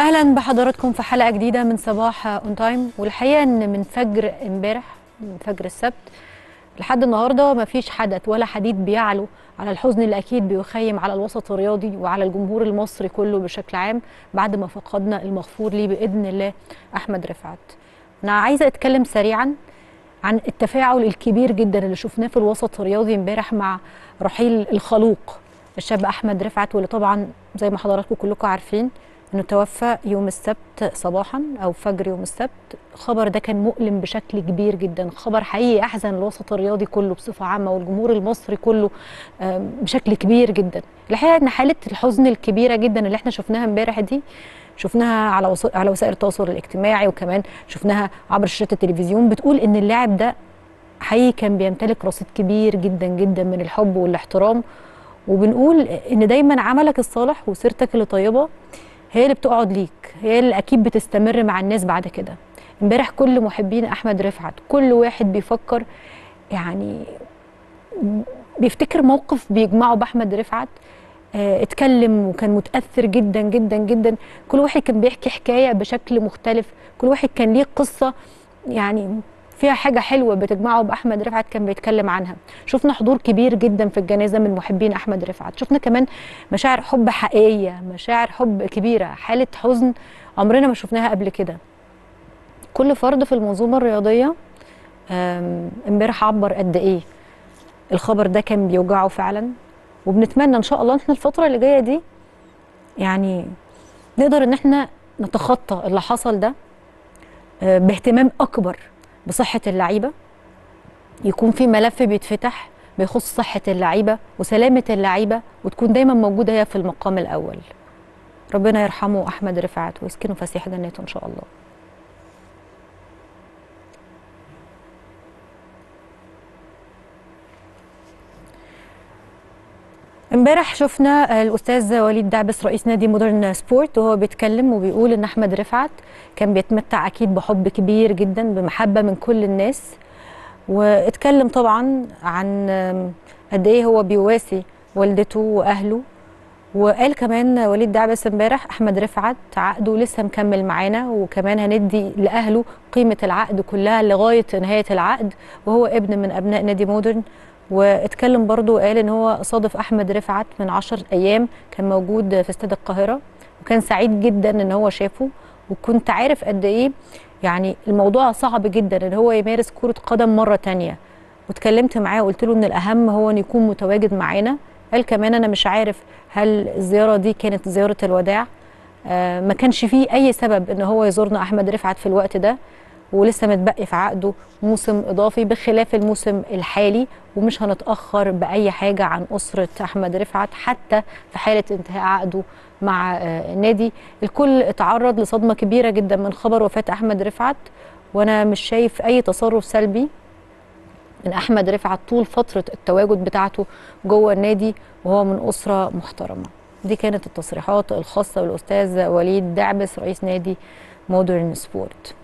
اهلا بحضراتكم في حلقه جديده من صباح اون تايم والحقيقه ان من فجر امبارح من فجر السبت لحد النهارده ما فيش حدث ولا حديد بيعلو على الحزن اللي اكيد بيخيم على الوسط الرياضي وعلى الجمهور المصري كله بشكل عام بعد ما فقدنا المغفور ليه باذن الله احمد رفعت. انا عايزه اتكلم سريعا عن التفاعل الكبير جدا اللي شفناه في الوسط الرياضي امبارح مع رحيل الخلوق الشاب احمد رفعت واللي طبعا زي ما حضراتكم كلكم عارفين انه توفى يوم السبت صباحا او فجر يوم السبت الخبر ده كان مؤلم بشكل كبير جدا خبر حقيقي احزن الوسط الرياضي كله بصفه عامه والجمهور المصري كله بشكل كبير جدا الحقيقه ان حاله الحزن الكبيره جدا اللي احنا شفناها امبارح دي شفناها على وص... على وسائل التواصل الاجتماعي وكمان شفناها عبر شاشات التلفزيون بتقول ان اللاعب ده حقيقي كان بيمتلك رصيد كبير جدا جدا من الحب والاحترام وبنقول ان دايما عملك الصالح وسيرتك اللي طيبه هي اللي بتقعد ليك هي اللي اكيد بتستمر مع الناس بعد كده امبارح كل محبين احمد رفعت كل واحد بيفكر يعني بيفتكر موقف بيجمعه باحمد رفعت اه اتكلم وكان متاثر جدا جدا جدا كل واحد كان بيحكي حكايه بشكل مختلف كل واحد كان ليه قصه يعني فيها حاجه حلوه بتجمعه باحمد رفعت كان بيتكلم عنها شفنا حضور كبير جدا في الجنازه من محبين احمد رفعت شفنا كمان مشاعر حب حقيقيه مشاعر حب كبيره حاله حزن عمرنا ما شفناها قبل كده كل فرد في المنظومه الرياضيه امبارح عبر قد ايه الخبر ده كان بيوجعه فعلا وبنتمنى ان شاء الله احنا الفتره اللي جايه دي يعني نقدر ان احنا نتخطى اللي حصل ده باهتمام اكبر بصحة اللعيبة يكون في ملف بيتفتح بيخص صحة اللعيبة وسلامة اللعيبة وتكون دايما موجودة هي في المقام الأول ربنا يرحمه أحمد رفعت ويسكنه فسيح جناته إن شاء الله امبارح شفنا الاستاذ وليد دعبس رئيس نادي مودرن سبورت وهو بيتكلم وبيقول ان احمد رفعت كان بيتمتع اكيد بحب كبير جدا بمحبه من كل الناس واتكلم طبعا عن قد ايه هو بيواسي والدته واهله وقال كمان وليد دعبس امبارح احمد رفعت عقده لسه مكمل معانا وكمان هندي لاهله قيمه العقد كلها لغايه نهايه العقد وهو ابن من ابناء نادي مودرن واتكلم برضه وقال ان هو صادف احمد رفعت من عشر ايام كان موجود في استاد القاهره وكان سعيد جدا ان هو شافه وكنت عارف قد ايه يعني الموضوع صعب جدا ان هو يمارس كره قدم مره تانية واتكلمت معاه وقلت له ان الاهم هو ان يكون متواجد معانا قال كمان انا مش عارف هل الزياره دي كانت زياره الوداع آه ما كانش فيه اي سبب ان هو يزورنا احمد رفعت في الوقت ده ولسه متبقي في عقده موسم اضافي بخلاف الموسم الحالي ومش هنتاخر باي حاجه عن اسره احمد رفعت حتى في حاله انتهاء عقده مع النادي الكل اتعرض لصدمه كبيره جدا من خبر وفاه احمد رفعت وانا مش شايف اي تصرف سلبي من احمد رفعت طول فتره التواجد بتاعته جوه النادي وهو من اسره محترمه دي كانت التصريحات الخاصه بالاستاذ وليد دعبس رئيس نادي مودرن سبورت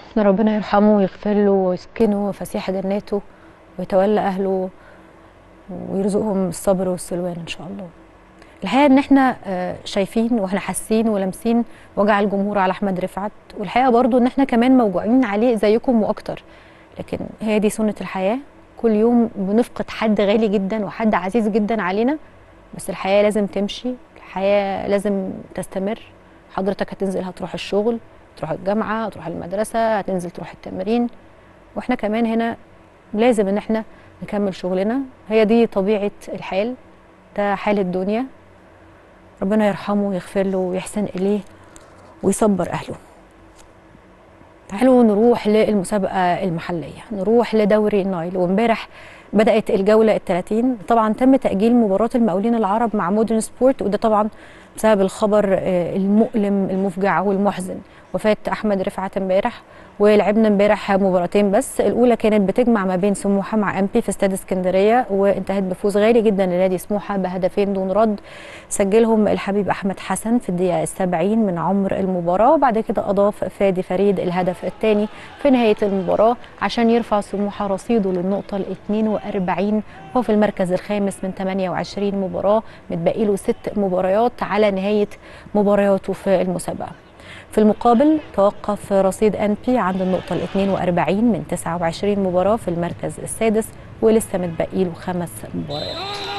ربنا يرحمه ويغفر له ويسكنه فسيح جناته ويتولى اهله ويرزقهم الصبر والسلوان ان شاء الله الحقيقه ان احنا آه، شايفين واحنا حاسين ولامسين وجع الجمهور على احمد رفعت والحقيقه برضو ان احنا كمان موجوعين عليه زيكم واكتر لكن هي دي سنه الحياه كل يوم بنفقد حد غالي جدا وحد عزيز جدا علينا بس الحياه لازم تمشي الحياه لازم تستمر حضرتك هتنزل هتروح الشغل تروح الجامعه هتروح المدرسه هتنزل تروح التمرين واحنا كمان هنا لازم ان احنا نكمل شغلنا هي دي طبيعه الحال ده حال الدنيا ربنا يرحمه ويغفر له ويحسن اليه ويصبر اهله تعالوا نروح للمسابقه المحليه نروح لدوري النايل وامبارح بدات الجوله الثلاثين طبعا تم تاجيل مباراه المقاولين العرب مع مودرن سبورت وده طبعا بسبب الخبر آه، المؤلم المفجع والمحزن وفاه احمد رفعت امبارح ولعبنا امبارح مباراتين بس الاولى كانت بتجمع ما بين سموحه مع امبي في استاد اسكندريه وانتهت بفوز غالي جدا لنادي سموحه بهدفين دون رد سجلهم الحبيب احمد حسن في الدقيقه السبعين من عمر المباراه وبعد كده اضاف فادي فريد الهدف الثاني في نهايه المباراه عشان يرفع سموحه رصيده للنقطه ال 42 وهو في المركز الخامس من 28 مباراه متبقي له ست مباريات على نهايه مبارياته في المسابقه في المقابل توقف رصيد ان بي عند النقطة ال 42 من 29 مباراة في المركز السادس ولسه متبقي له خمس مباريات.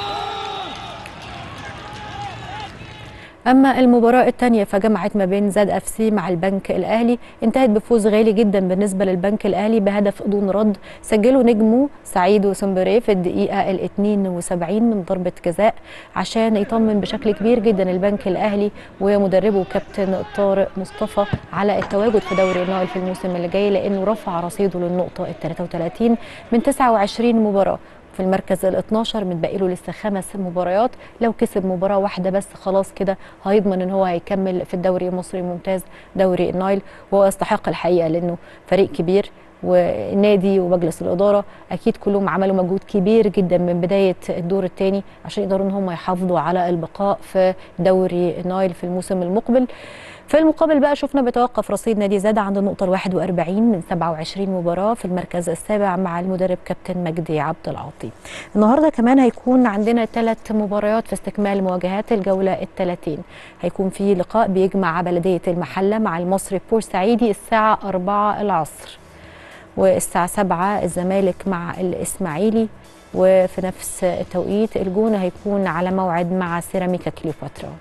اما المباراه الثانيه فجمعت ما بين زاد اف سي مع البنك الاهلي انتهت بفوز غالي جدا بالنسبه للبنك الاهلي بهدف دون رد سجله نجمه سعيد وسمبري في الدقيقه ال 72 من ضربه جزاء عشان يطمن بشكل كبير جدا البنك الاهلي ومدربه كابتن طارق مصطفى على التواجد في دوري النايل في الموسم اللي جاي لانه رفع رصيده للنقطه ال 33 من 29 مباراه في المركز ال 12 متبقي له لسه خمس مباريات لو كسب مباراه واحده بس خلاص كده هيضمن ان هو هيكمل في الدوري المصري الممتاز دوري النايل وهو يستحق الحقيقه لانه فريق كبير والنادي ومجلس الاداره اكيد كلهم عملوا مجهود كبير جدا من بدايه الدور الثاني عشان يقدروا ان هم يحافظوا على البقاء في دوري النايل في الموسم المقبل في المقابل بقى شفنا بيتوقف رصيد نادي زاد عند النقطة ال 41 من 27 مباراة في المركز السابع مع المدرب كابتن مجدي عبد العاطي. النهارده كمان هيكون عندنا ثلاث مباريات في استكمال مواجهات الجولة ال 30 هيكون في لقاء بيجمع بلدية المحلة مع المصري بورسعيدي الساعة 4 العصر. والساعة 7 الزمالك مع الإسماعيلي وفي نفس التوقيت الجونة هيكون على موعد مع سيراميكا كليوباترا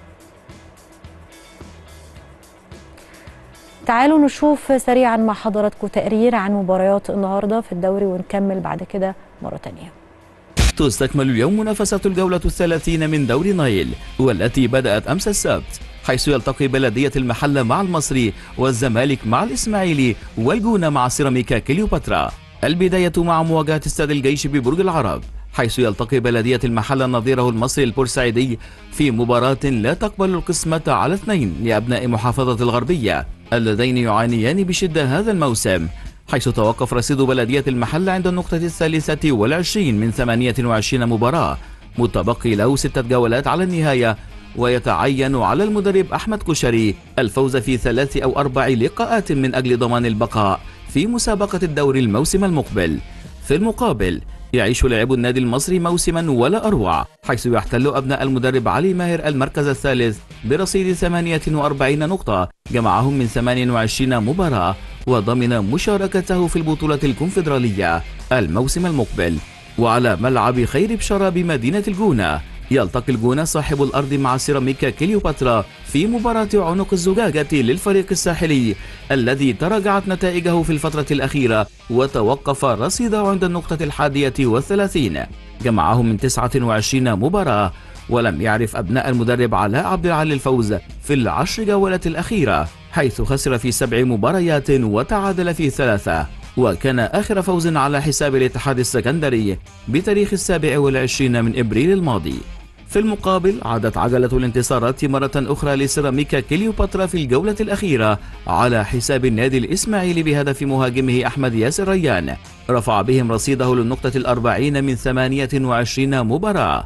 تعالوا نشوف سريعا مع حضراتكم تقرير عن مباريات النهارده في الدوري ونكمل بعد كده مرة تانية تستكمل اليوم منافسة الجولة الثلاثين من دوري نايل والتي بدأت أمس السبت حيث يلتقي بلدية المحلة مع المصري والزمالك مع الإسماعيلي والجونة مع سيراميكا كليوباترا البداية مع مواجهة استاد الجيش ببرج العرب حيث يلتقي بلدية المحلة نظيره المصري البورسعيدي في مباراة لا تقبل القسمة على اثنين لأبناء محافظة الغربية اللذين يعانيان بشدة هذا الموسم حيث توقف رصيد بلدية المحلة عند النقطة الثالثة والعشرين من 28 مباراة متبقي له ستة جولات على النهاية ويتعين على المدرب أحمد كشري الفوز في ثلاث أو أربع لقاءات من أجل ضمان البقاء في مسابقة الدوري الموسم المقبل في المقابل يعيش لاعبو النادي المصري موسما ولا أروع حيث يحتل أبناء المدرب علي ماهر المركز الثالث برصيد 48 نقطة جمعهم من 28 مباراة وضمن مشاركته في البطولة الكونفدرالية الموسم المقبل وعلى ملعب خير بشارة بمدينة الجونة يلتقي الجونة صاحب الأرض مع سيراميكا كليوباترا في مباراة عنق الزجاجة للفريق الساحلي الذي تراجعت نتائجه في الفترة الأخيرة وتوقف رصيده عند النقطة الحادية والثلاثين جمعهم من 29 مباراة ولم يعرف أبناء المدرب علاء عبد العال الفوز في العشر جولات الأخيرة حيث خسر في سبع مباريات وتعادل في ثلاثة وكان آخر فوز على حساب الاتحاد السكندري بتاريخ السابع والعشرين من إبريل الماضي في المقابل عادت عجلة الانتصارات مرة أخرى لسيراميكا كليوباترا في الجولة الأخيرة على حساب النادي الإسماعيلي بهدف مهاجمه أحمد ياسر ريان رفع بهم رصيده للنقطة الأربعين من ثمانية وعشرين مباراة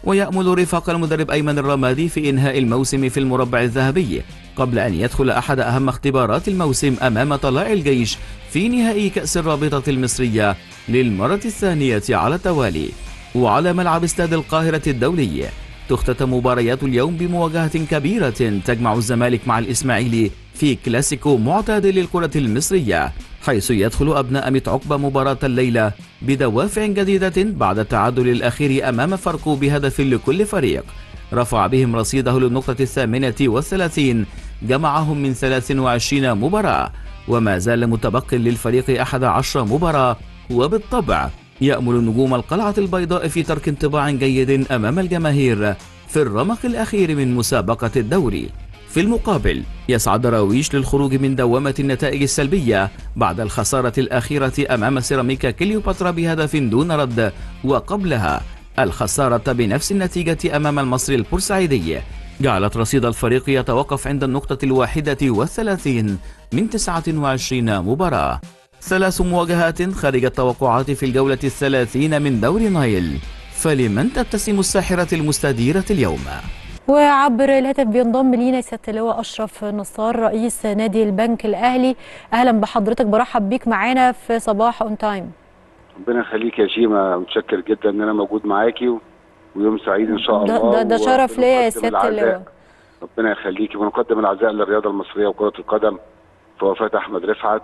ويأمل رفاق المدرب أيمن الرمادي في إنهاء الموسم في المربع الذهبي قبل أن يدخل أحد أهم اختبارات الموسم أمام طلائع الجيش في نهائي كأس الرابطة المصرية للمرة الثانية على التوالي وعلى ملعب استاد القاهرة الدولي تختتم مباريات اليوم بمواجهة كبيرة تجمع الزمالك مع الإسماعيلي في كلاسيكو معتاد للكرة المصرية حيث يدخل أبناء ميت عقبة مباراة الليلة بدوافع جديدة بعد التعادل الأخير أمام فرقو بهدف لكل فريق رفع بهم رصيده للنقطة الثامنة والثلاثين جمعهم من 23 مباراة وما زال متبق للفريق 11 مباراة وبالطبع يأمل نجوم القلعة البيضاء في ترك انطباع جيد أمام الجماهير في الرمق الأخير من مسابقة الدوري في المقابل يسعى دراويش للخروج من دوامة النتائج السلبية بعد الخسارة الأخيرة أمام سيراميكا كليوباترا بهدف دون رد وقبلها الخسارة بنفس النتيجة أمام المصري البورسعيدي جعلت رصيد الفريق يتوقف عند النقطة الواحدة والثلاثين من 29 مباراة ثلاث مواجهات خارج التوقعات في الجولة الثلاثين من دوري نايل فلمن تبتسم الساحرة المستديرة اليوم؟ وعبر الهاتف بينضم لينا سياده اللواء اشرف نصار رئيس نادي البنك الاهلي اهلا بحضرتك برحب بيك معانا في صباح اون تايم ربنا يخليك يا شيماء متشكر جدا ان انا موجود معاكي و... ويوم سعيد ان شاء ده, الله ده, ده شرف ليا يا ونقدم سياده العزاء. اللواء ربنا يخليكي ونقدم العزاء للرياضه المصريه وكره القدم في وفاه احمد رفعت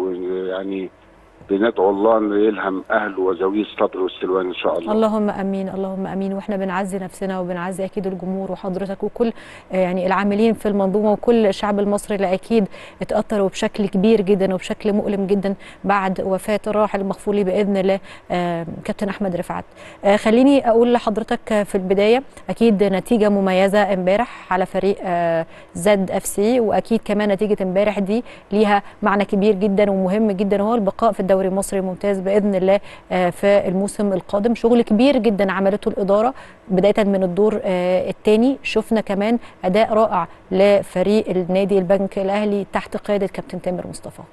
ويعني بندعو الله انه يلهم اهله وذويه الصبر والسلوان ان شاء الله اللهم امين اللهم امين واحنا بنعزي نفسنا وبنعزي اكيد الجمهور وحضرتك وكل آه، يعني العاملين في المنظومه وكل الشعب المصري اللي اكيد اتاثروا بشكل كبير جدا وبشكل مؤلم جدا بعد وفاه الراحل المغفور لي باذن الله آه، كابتن احمد رفعت آه، خليني اقول لحضرتك آه، في البدايه اكيد نتيجه مميزه امبارح على فريق آه، زد اف سي واكيد كمان نتيجه امبارح دي ليها معنى كبير جدا ومهم جدا وهو البقاء في الدوري المصري الممتاز باذن الله آه، في الموسم القادم شغل كبير جدا عملته الاداره بدايه من الدور الثاني شفنا كمان اداء رائع لفريق النادي البنك الاهلي تحت قياده كابتن تامر مصطفى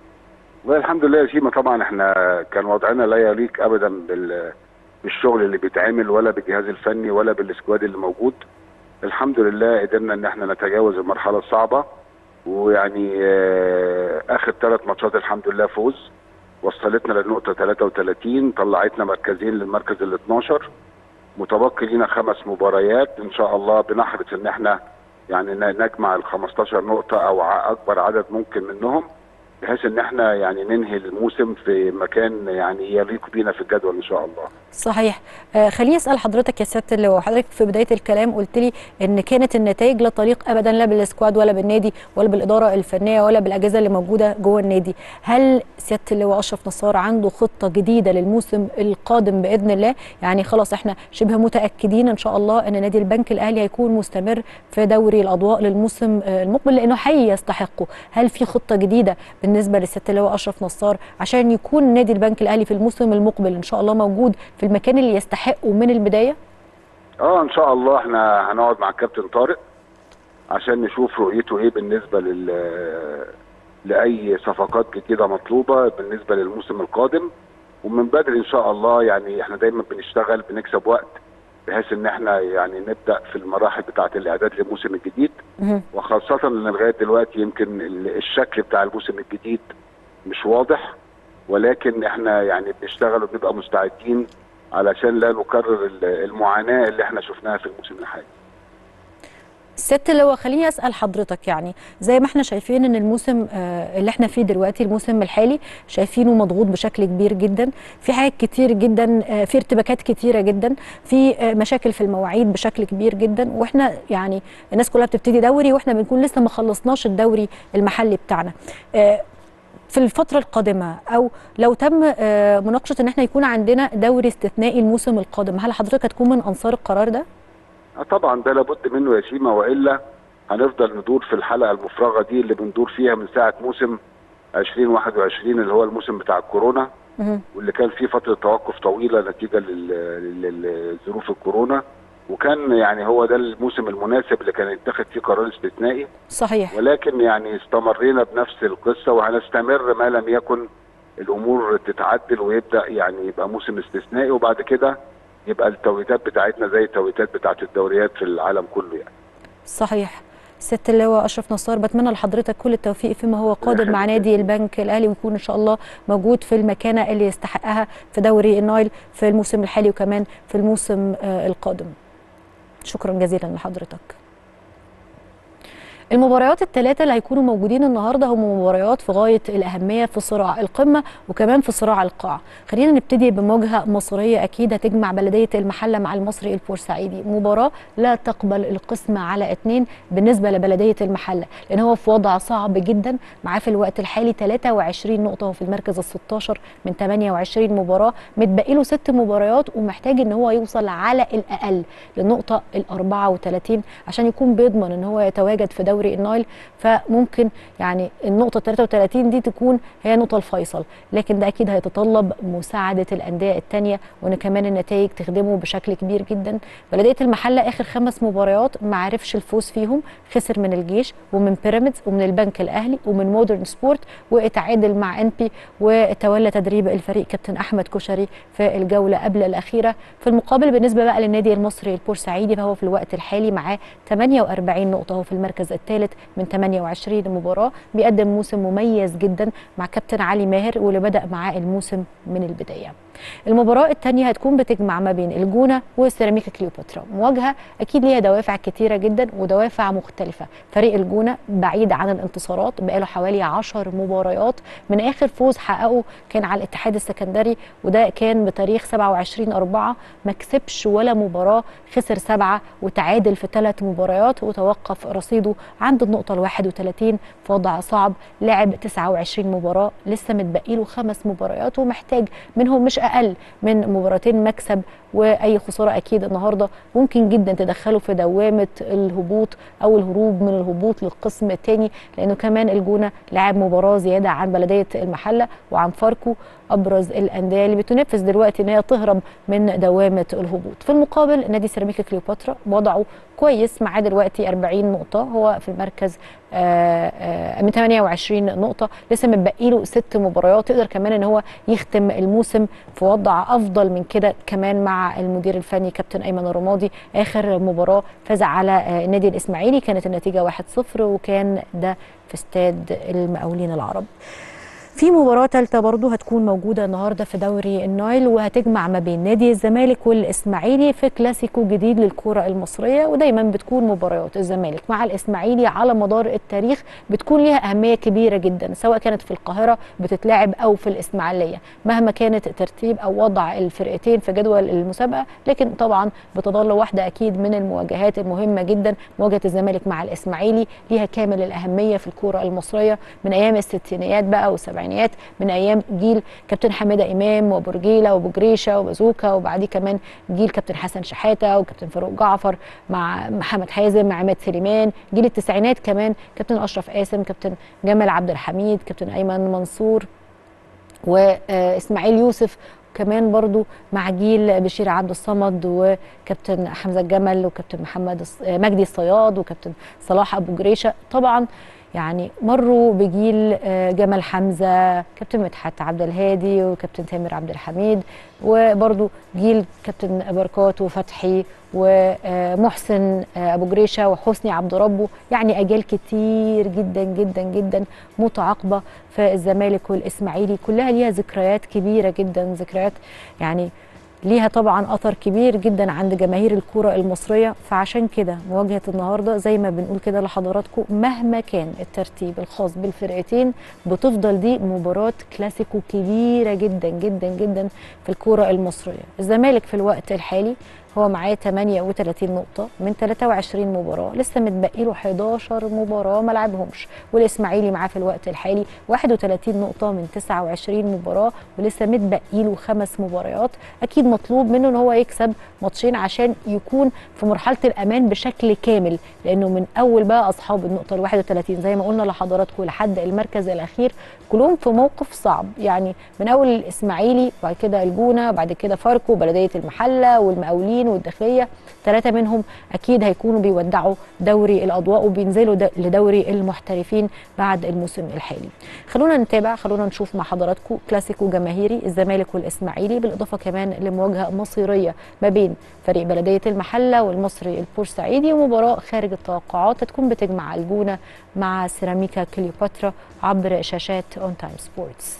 والحمد لله يا شيماء طبعا احنا كان وضعنا لا يليق ابدا بال بالشغل اللي بيتعمل ولا بالجهاز الفني ولا بالسكواد اللي موجود الحمد لله قدرنا ان احنا نتجاوز المرحله الصعبه ويعني آه، اخر ثلاث ماتشات الحمد لله فوز وصلتنا للنقطه 33 طلعتنا مركزين للمركز ال 12 متبقي لينا خمس مباريات ان شاء الله بنحرص ان احنا يعني ن- نجمع ال 15 نقطه او ع- اكبر عدد ممكن منهم بحيث ان احنا يعني ننهي الموسم في مكان يعني يليق بينا في الجدول ان شاء الله صحيح آه خليني اسال حضرتك يا سياده اللواء حضرتك في بدايه الكلام قلت لي ان كانت النتائج لا طريق ابدا لا بالسكواد ولا بالنادي ولا بالاداره الفنيه ولا بالاجهزه اللي موجوده جوه النادي هل سياده اللواء اشرف نصار عنده خطه جديده للموسم القادم باذن الله يعني خلاص احنا شبه متاكدين ان شاء الله ان نادي البنك الاهلي هيكون مستمر في دوري الاضواء للموسم آه، المقبل لانه حي يستحقه هل في خطه جديده بالنسبه لسياده اللواء اشرف نصار عشان يكون نادي البنك الاهلي في الموسم المقبل ان شاء الله موجود في المكان اللي يستحقه من البدايه اه ان شاء الله احنا هنقعد مع الكابتن طارق عشان نشوف رؤيته ايه بالنسبه لل لاي صفقات جديده مطلوبه بالنسبه للموسم القادم ومن بدري ان شاء الله يعني احنا دايما بنشتغل بنكسب وقت بحيث ان احنا يعني نبدا في المراحل بتاعه الاعداد للموسم الجديد مهم. وخاصه ان لغايه دلوقتي يمكن ال- الشكل بتاع الموسم الجديد مش واضح ولكن احنا يعني بنشتغل وبنبقى مستعدين علشان لا نكرر ال- المعاناه اللي احنا شفناها في الموسم الحالي الست اللي هو خليني اسال حضرتك يعني زي ما احنا شايفين ان الموسم آه، اللي احنا فيه دلوقتي الموسم الحالي شايفينه مضغوط بشكل كبير جدا في حاجات كتير جدا آه، في ارتباكات كتيره جدا في آه، مشاكل في المواعيد بشكل كبير جدا واحنا يعني الناس كلها بتبتدي دوري واحنا بنكون لسه ما خلصناش الدوري المحلي بتاعنا آه، في الفترة القادمة أو لو تم آه، مناقشة إن احنا يكون عندنا دوري استثنائي الموسم القادم هل حضرتك هتكون من أنصار القرار ده؟ آه طبعا ده لابد منه يا شيما والا هنفضل ندور في الحلقه المفرغه دي اللي بندور فيها من ساعه موسم 2021 اللي هو الموسم بتاع الكورونا مهم. واللي كان فيه فتره توقف طويله نتيجه لل- لل- لظروف الكورونا وكان يعني هو ده الموسم المناسب اللي كان يتخذ فيه قرار استثنائي صحيح ولكن يعني استمرينا بنفس القصه وهنستمر ما لم يكن الامور تتعدل ويبدا يعني يبقى موسم استثنائي وبعد كده يبقى التوقيتات بتاعتنا زي التوقيتات بتاعت الدوريات في العالم كله يعني صحيح ست اللواء اشرف نصار بتمنى لحضرتك كل التوفيق فيما هو قادم مع نادي البنك الاهلي ويكون ان شاء الله موجود في المكانه اللي يستحقها في دوري النايل في الموسم الحالي وكمان في الموسم آه، القادم شكرا جزيلا لحضرتك المباريات الثلاثة اللي هيكونوا موجودين النهاردة هم مباريات في غاية الأهمية في صراع القمة وكمان في صراع القاع خلينا نبتدي بمواجهة مصرية أكيد هتجمع بلدية المحلة مع المصري البورسعيدي مباراة لا تقبل القسمة على اثنين بالنسبة لبلدية المحلة لأن هو في وضع صعب جدا معاه في الوقت الحالي 23 نقطة وفي المركز ال 16 من 28 مباراة متبقي له ست مباريات ومحتاج ان هو يوصل على الأقل للنقطة ال 34 عشان يكون بيضمن ان هو يتواجد في دوري النايل فممكن يعني النقطة 33 دي تكون هي نقطة الفيصل لكن ده أكيد هيتطلب مساعدة الأندية التانية وإن كمان النتائج تخدمه بشكل كبير جدا بلدية المحلة آخر خمس مباريات ما عرفش الفوز فيهم خسر من الجيش ومن بيراميدز ومن البنك الأهلي ومن مودرن سبورت واتعادل مع انبي وتولى تدريب الفريق كابتن أحمد كشري في الجولة قبل الأخيرة في المقابل بالنسبة بقى للنادي المصري البورسعيدي فهو في الوقت الحالي معاه 48 نقطة هو في المركز الثالث من 28 مباراة بيقدم موسم مميز جدا مع كابتن علي ماهر واللي بدأ معاه الموسم من البداية المباراة الثانية هتكون بتجمع ما بين الجونة وسيراميكا كليوباترا مواجهة أكيد ليها دوافع كتيرة جدا ودوافع مختلفة فريق الجونة بعيد عن الانتصارات بقاله حوالي 10 مباريات من آخر فوز حققه كان على الاتحاد السكندري وده كان بتاريخ 27 4 ما كسبش ولا مباراة خسر سبعة وتعادل في ثلاث مباريات وتوقف رصيده عند النقطة ال 31 في وضع صعب لعب 29 مباراة لسه متبقي له خمس مباريات ومحتاج منهم مش اقل من مباراتين مكسب واي خساره اكيد النهارده ممكن جدا تدخله في دوامه الهبوط او الهروب من الهبوط للقسم الثاني لانه كمان الجونه لعب مباراه زياده عن بلديه المحله وعن فاركو ابرز الانديه اللي بتنافس دلوقتي ان هي تهرب من دوامه الهبوط في المقابل نادي سيراميكا كليوباترا وضعه كويس معاه دلوقتي 40 نقطه هو في المركز آآ آآ من 28 نقطه لسه متبقي له ست مباريات يقدر كمان ان هو يختم الموسم في وضع افضل من كده كمان مع المدير الفني كابتن ايمن الرمادي اخر مباراه فاز على النادي الاسماعيلي كانت النتيجه 1-0 وكان ده في استاد المقاولين العرب في مباراة ثالثة برضو هتكون موجودة النهاردة في دوري النايل وهتجمع ما بين نادي الزمالك والإسماعيلي في كلاسيكو جديد للكرة المصرية ودايما بتكون مباريات الزمالك مع الإسماعيلي على مدار التاريخ بتكون ليها أهمية كبيرة جدا سواء كانت في القاهرة بتتلعب أو في الإسماعيلية مهما كانت ترتيب أو وضع الفرقتين في جدول المسابقة لكن طبعا بتظل واحدة أكيد من المواجهات المهمة جدا مواجهة الزمالك مع الإسماعيلي ليها كامل الأهمية في الكرة المصرية من أيام الستينيات بقى والسبعينات السبعينيات من ايام جيل كابتن حماده امام وبرجيله وبجريشه وبازوكا وبعديه كمان جيل كابتن حسن شحاته وكابتن فاروق جعفر مع محمد حازم مع عماد سليمان جيل التسعينات كمان كابتن اشرف قاسم كابتن جمال عبد الحميد كابتن ايمن منصور واسماعيل يوسف كمان برضو مع جيل بشير عبد الصمد وكابتن حمزه الجمل وكابتن محمد مجدي الصياد وكابتن صلاح ابو جريشه طبعا يعني مروا بجيل جمال حمزه كابتن مدحت عبد الهادي وكابتن تامر عبد الحميد وبرضو جيل كابتن بركات وفتحي ومحسن ابو جريشه وحسني عبد ربه يعني اجيال كتير جدا جدا جدا متعاقبه في الزمالك والاسماعيلي كلها ليها ذكريات كبيره جدا ذكريات يعني ليها طبعا اثر كبير جدا عند جماهير الكره المصريه فعشان كده مواجهه النهارده زي ما بنقول كده لحضراتكم مهما كان الترتيب الخاص بالفرقتين بتفضل دي مباراه كلاسيكو كبيره جدا جدا جدا في الكره المصريه الزمالك في الوقت الحالي هو معاه 38 نقطة من 23 مباراة لسه متبقي له 11 مباراة ما لعبهمش والإسماعيلي معاه في الوقت الحالي 31 نقطة من 29 مباراة ولسه متبقي له خمس مباريات أكيد مطلوب منه إن هو يكسب ماتشين عشان يكون في مرحلة الأمان بشكل كامل لأنه من أول بقى أصحاب النقطة ال 31 زي ما قلنا لحضراتكم لحد المركز الأخير كلهم في موقف صعب يعني من أول الإسماعيلي بعد كده الجونة بعد كده فاركو بلدية المحلة والمقاولين المحترفين والداخليه ثلاثه منهم اكيد هيكونوا بيودعوا دوري الاضواء وبينزلوا لدوري المحترفين بعد الموسم الحالي خلونا نتابع خلونا نشوف مع حضراتكم كلاسيكو جماهيري الزمالك والاسماعيلي بالاضافه كمان لمواجهه مصيريه ما بين فريق بلديه المحله والمصري البورسعيدي ومباراه خارج التوقعات هتكون بتجمع الجونه مع سيراميكا كليوباترا عبر شاشات اون تايم سبورتس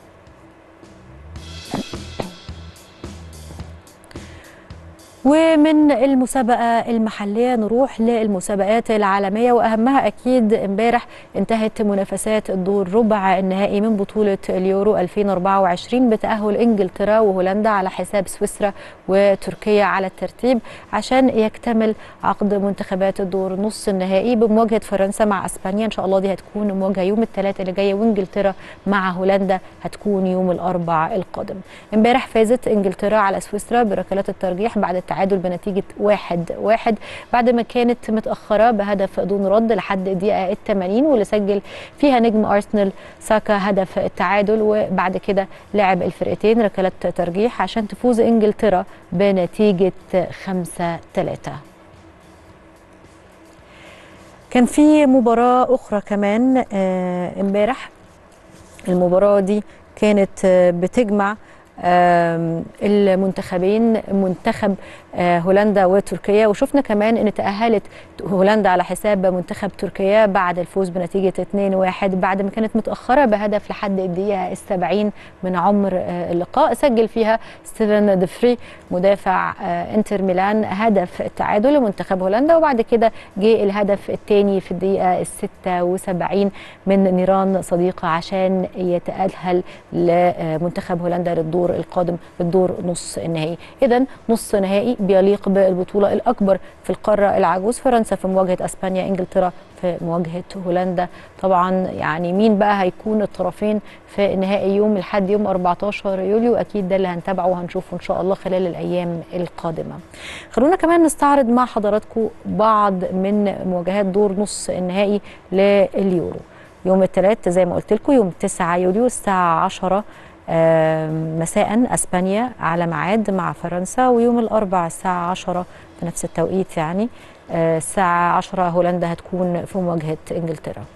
ومن المسابقة المحلية نروح للمسابقات العالمية وأهمها أكيد امبارح انتهت منافسات الدور ربع النهائي من بطولة اليورو 2024 بتأهل إنجلترا وهولندا على حساب سويسرا وتركيا على الترتيب عشان يكتمل عقد منتخبات الدور نص النهائي بمواجهة فرنسا مع أسبانيا إن شاء الله دي هتكون مواجهة يوم الثلاث اللي جاية وإنجلترا مع هولندا هتكون يوم الأربع القادم امبارح فازت إنجلترا على سويسرا بركلات الترجيح بعد التعادل بنتيجة واحد واحد بعد ما كانت متأخرة بهدف دون رد لحد الدقيقة الثمانين واللي سجل فيها نجم أرسنال ساكا هدف التعادل وبعد كده لعب الفرقتين ركلات ترجيح عشان تفوز إنجلترا بنتيجة خمسة ثلاثة كان في مباراة أخرى كمان امبارح المباراة دي كانت بتجمع المنتخبين منتخب هولندا وتركيا وشفنا كمان ان تاهلت هولندا على حساب منتخب تركيا بعد الفوز بنتيجه 2-1 بعد ما كانت متاخره بهدف لحد الدقيقه السبعين من عمر اللقاء سجل فيها ستيفن دفري مدافع انتر ميلان هدف التعادل لمنتخب هولندا وبعد كده جه الهدف الثاني في الدقيقه ال 76 من نيران صديقه عشان يتاهل لمنتخب هولندا للدور القادم الدور نص النهائي اذا نص نهائي بيليق بالبطوله الاكبر في القاره العجوز فرنسا في مواجهه اسبانيا انجلترا في مواجهه هولندا طبعا يعني مين بقى هيكون الطرفين في نهائي يوم لحد يوم 14 يوليو اكيد ده اللي هنتابعه وهنشوفه ان شاء الله خلال الايام القادمه خلونا كمان نستعرض مع حضراتكم بعض من مواجهات دور نص النهائي لليورو يوم الثلاث زي ما قلت لكم يوم 9 يوليو الساعه 10 مساء اسبانيا على ميعاد مع فرنسا ويوم الاربعاء الساعه 10 في نفس التوقيت يعني الساعه 10 هولندا هتكون في مواجهه انجلترا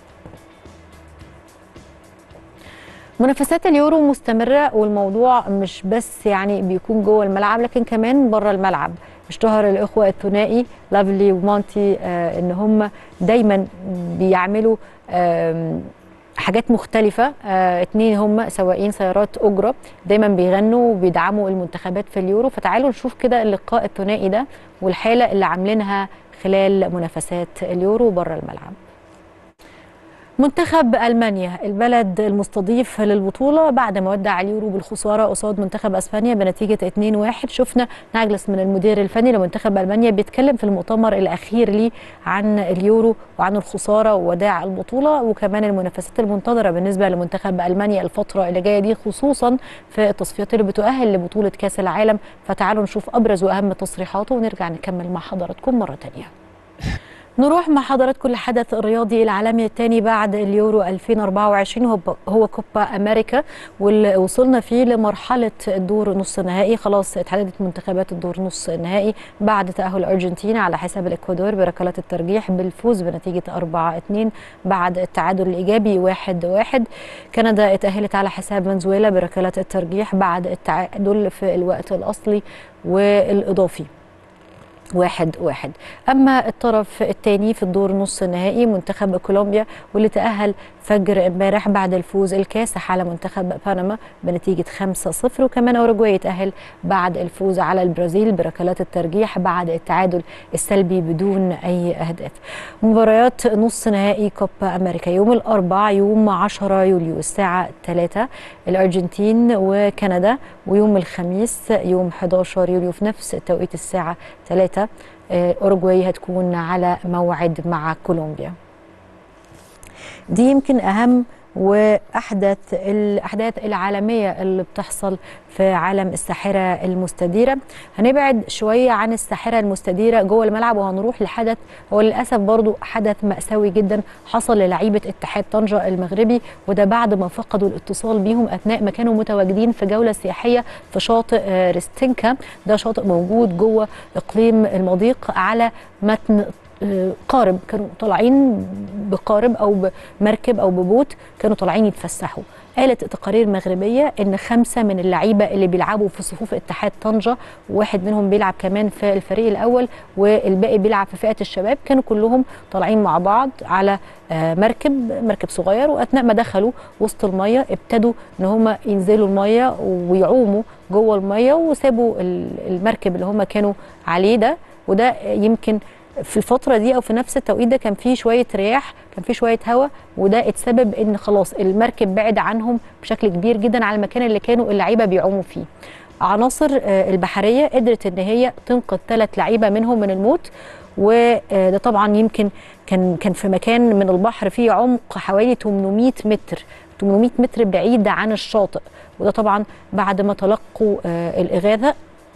منافسات اليورو مستمرة والموضوع مش بس يعني بيكون جوه الملعب لكن كمان بره الملعب اشتهر الإخوة الثنائي لافلي ومونتي آه إن هم دايما بيعملوا آه حاجات مختلفة آه اتنين هم سواقين سيارات أجرة دايما بيغنوا وبيدعموا المنتخبات في اليورو فتعالوا نشوف كده اللقاء الثنائي ده والحالة اللي عاملينها خلال منافسات اليورو بره الملعب منتخب المانيا البلد المستضيف للبطوله بعد ما ودع اليورو بالخساره قصاد منتخب اسبانيا بنتيجه 2-1 شفنا ناجلس من المدير الفني لمنتخب المانيا بيتكلم في المؤتمر الاخير ليه عن اليورو وعن الخساره ووداع البطوله وكمان المنافسات المنتظره بالنسبه لمنتخب المانيا الفتره اللي جايه دي خصوصا في التصفيات اللي بتؤهل لبطوله كاس العالم فتعالوا نشوف ابرز واهم تصريحاته ونرجع نكمل مع حضراتكم مره ثانيه نروح مع حضراتكم لحدث الرياضي العالمي الثاني بعد اليورو 2024 هو هو كوبا امريكا واللي وصلنا فيه لمرحله الدور نص النهائي خلاص اتحددت منتخبات الدور نص النهائي بعد تاهل الارجنتين على حساب الاكوادور بركلات الترجيح بالفوز بنتيجه 4 2 بعد التعادل الايجابي 1 1 كندا اتاهلت على حساب فنزويلا بركلات الترجيح بعد التعادل في الوقت الاصلي والاضافي واحد واحد أما الطرف الثاني في الدور نص النهائي منتخب كولومبيا واللي تأهل فجر امبارح بعد الفوز الكاسح على منتخب بنما بنتيجة 5-0 وكمان أوروجواي تأهل بعد الفوز على البرازيل بركلات الترجيح بعد التعادل السلبي بدون أي أهداف مباريات نص نهائي كوبا أمريكا يوم الأربعاء يوم 10 يوليو الساعة 3 الأرجنتين وكندا ويوم الخميس يوم 11 يوليو في نفس توقيت الساعة 3 أوروجواي هتكون على موعد مع كولومبيا دي يمكن اهم واحدث الاحداث العالميه اللي بتحصل في عالم الساحره المستديره هنبعد شويه عن الساحره المستديره جوه الملعب وهنروح لحدث هو للاسف برضو حدث ماساوي جدا حصل للعيبه اتحاد طنجه المغربي وده بعد ما فقدوا الاتصال بيهم اثناء ما كانوا متواجدين في جوله سياحيه في شاطئ آه، ريستينكا ده شاطئ موجود جوه اقليم المضيق على متن آه، قارب كانوا طالعين بقارب او بمركب او ببوت كانوا طالعين يتفسحوا قالت تقارير مغربيه ان خمسه من اللعيبه اللي بيلعبوا في صفوف اتحاد طنجه واحد منهم بيلعب كمان في الفريق الاول والباقي بيلعب في فئه الشباب كانوا كلهم طالعين مع بعض على آه، مركب مركب صغير واثناء ما دخلوا وسط الميه ابتدوا ان هم ينزلوا الميه ويعوموا جوه الميه وسابوا ال- المركب اللي هم كانوا عليه ده وده يمكن في الفترة دي أو في نفس التوقيت ده كان فيه شوية رياح كان فيه شوية هواء وده اتسبب إن خلاص المركب بعد عنهم بشكل كبير جدا على المكان اللي كانوا اللعيبة بيعوموا فيه عناصر آه، البحرية قدرت إن هي تنقذ ثلاث لعيبة منهم من الموت وده طبعا يمكن كان كان في مكان من البحر فيه عمق حوالي 800 متر 800 متر بعيد عن الشاطئ وده طبعا بعد ما تلقوا آه، الإغاثة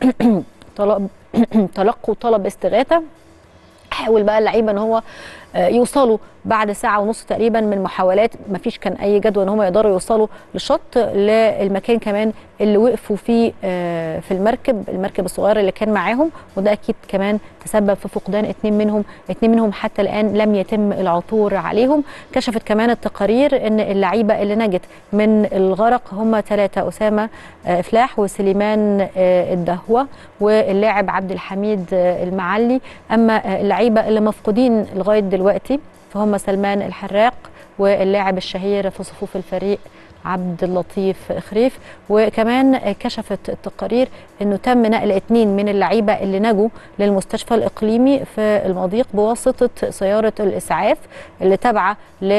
طلب تلقوا طلب استغاثة حاول بقى اللعيبه ان هو آه، يوصلوا بعد ساعه ونص تقريبا من محاولات ما فيش كان اي جدوى ان هم يقدروا يوصلوا للشط للمكان كمان اللي وقفوا فيه آه، في المركب المركب الصغير اللي كان معاهم وده اكيد كمان تسبب في فقدان اتنين منهم اتنين منهم حتى الان لم يتم العثور عليهم كشفت كمان التقارير ان اللعيبه اللي نجت من الغرق هم ثلاثه اسامه آه، فلاح وسليمان آه، الدهوه واللاعب عبد الحميد آه، المعلي اما آه، اللعيبه اللي مفقودين لغايه دلوقتي فهم سلمان الحراق واللاعب الشهير في صفوف الفريق عبد اللطيف خريف وكمان كشفت التقارير انه تم نقل اثنين من اللعيبه اللي نجوا للمستشفى الاقليمي في المضيق بواسطه سياره الاسعاف اللي تابعه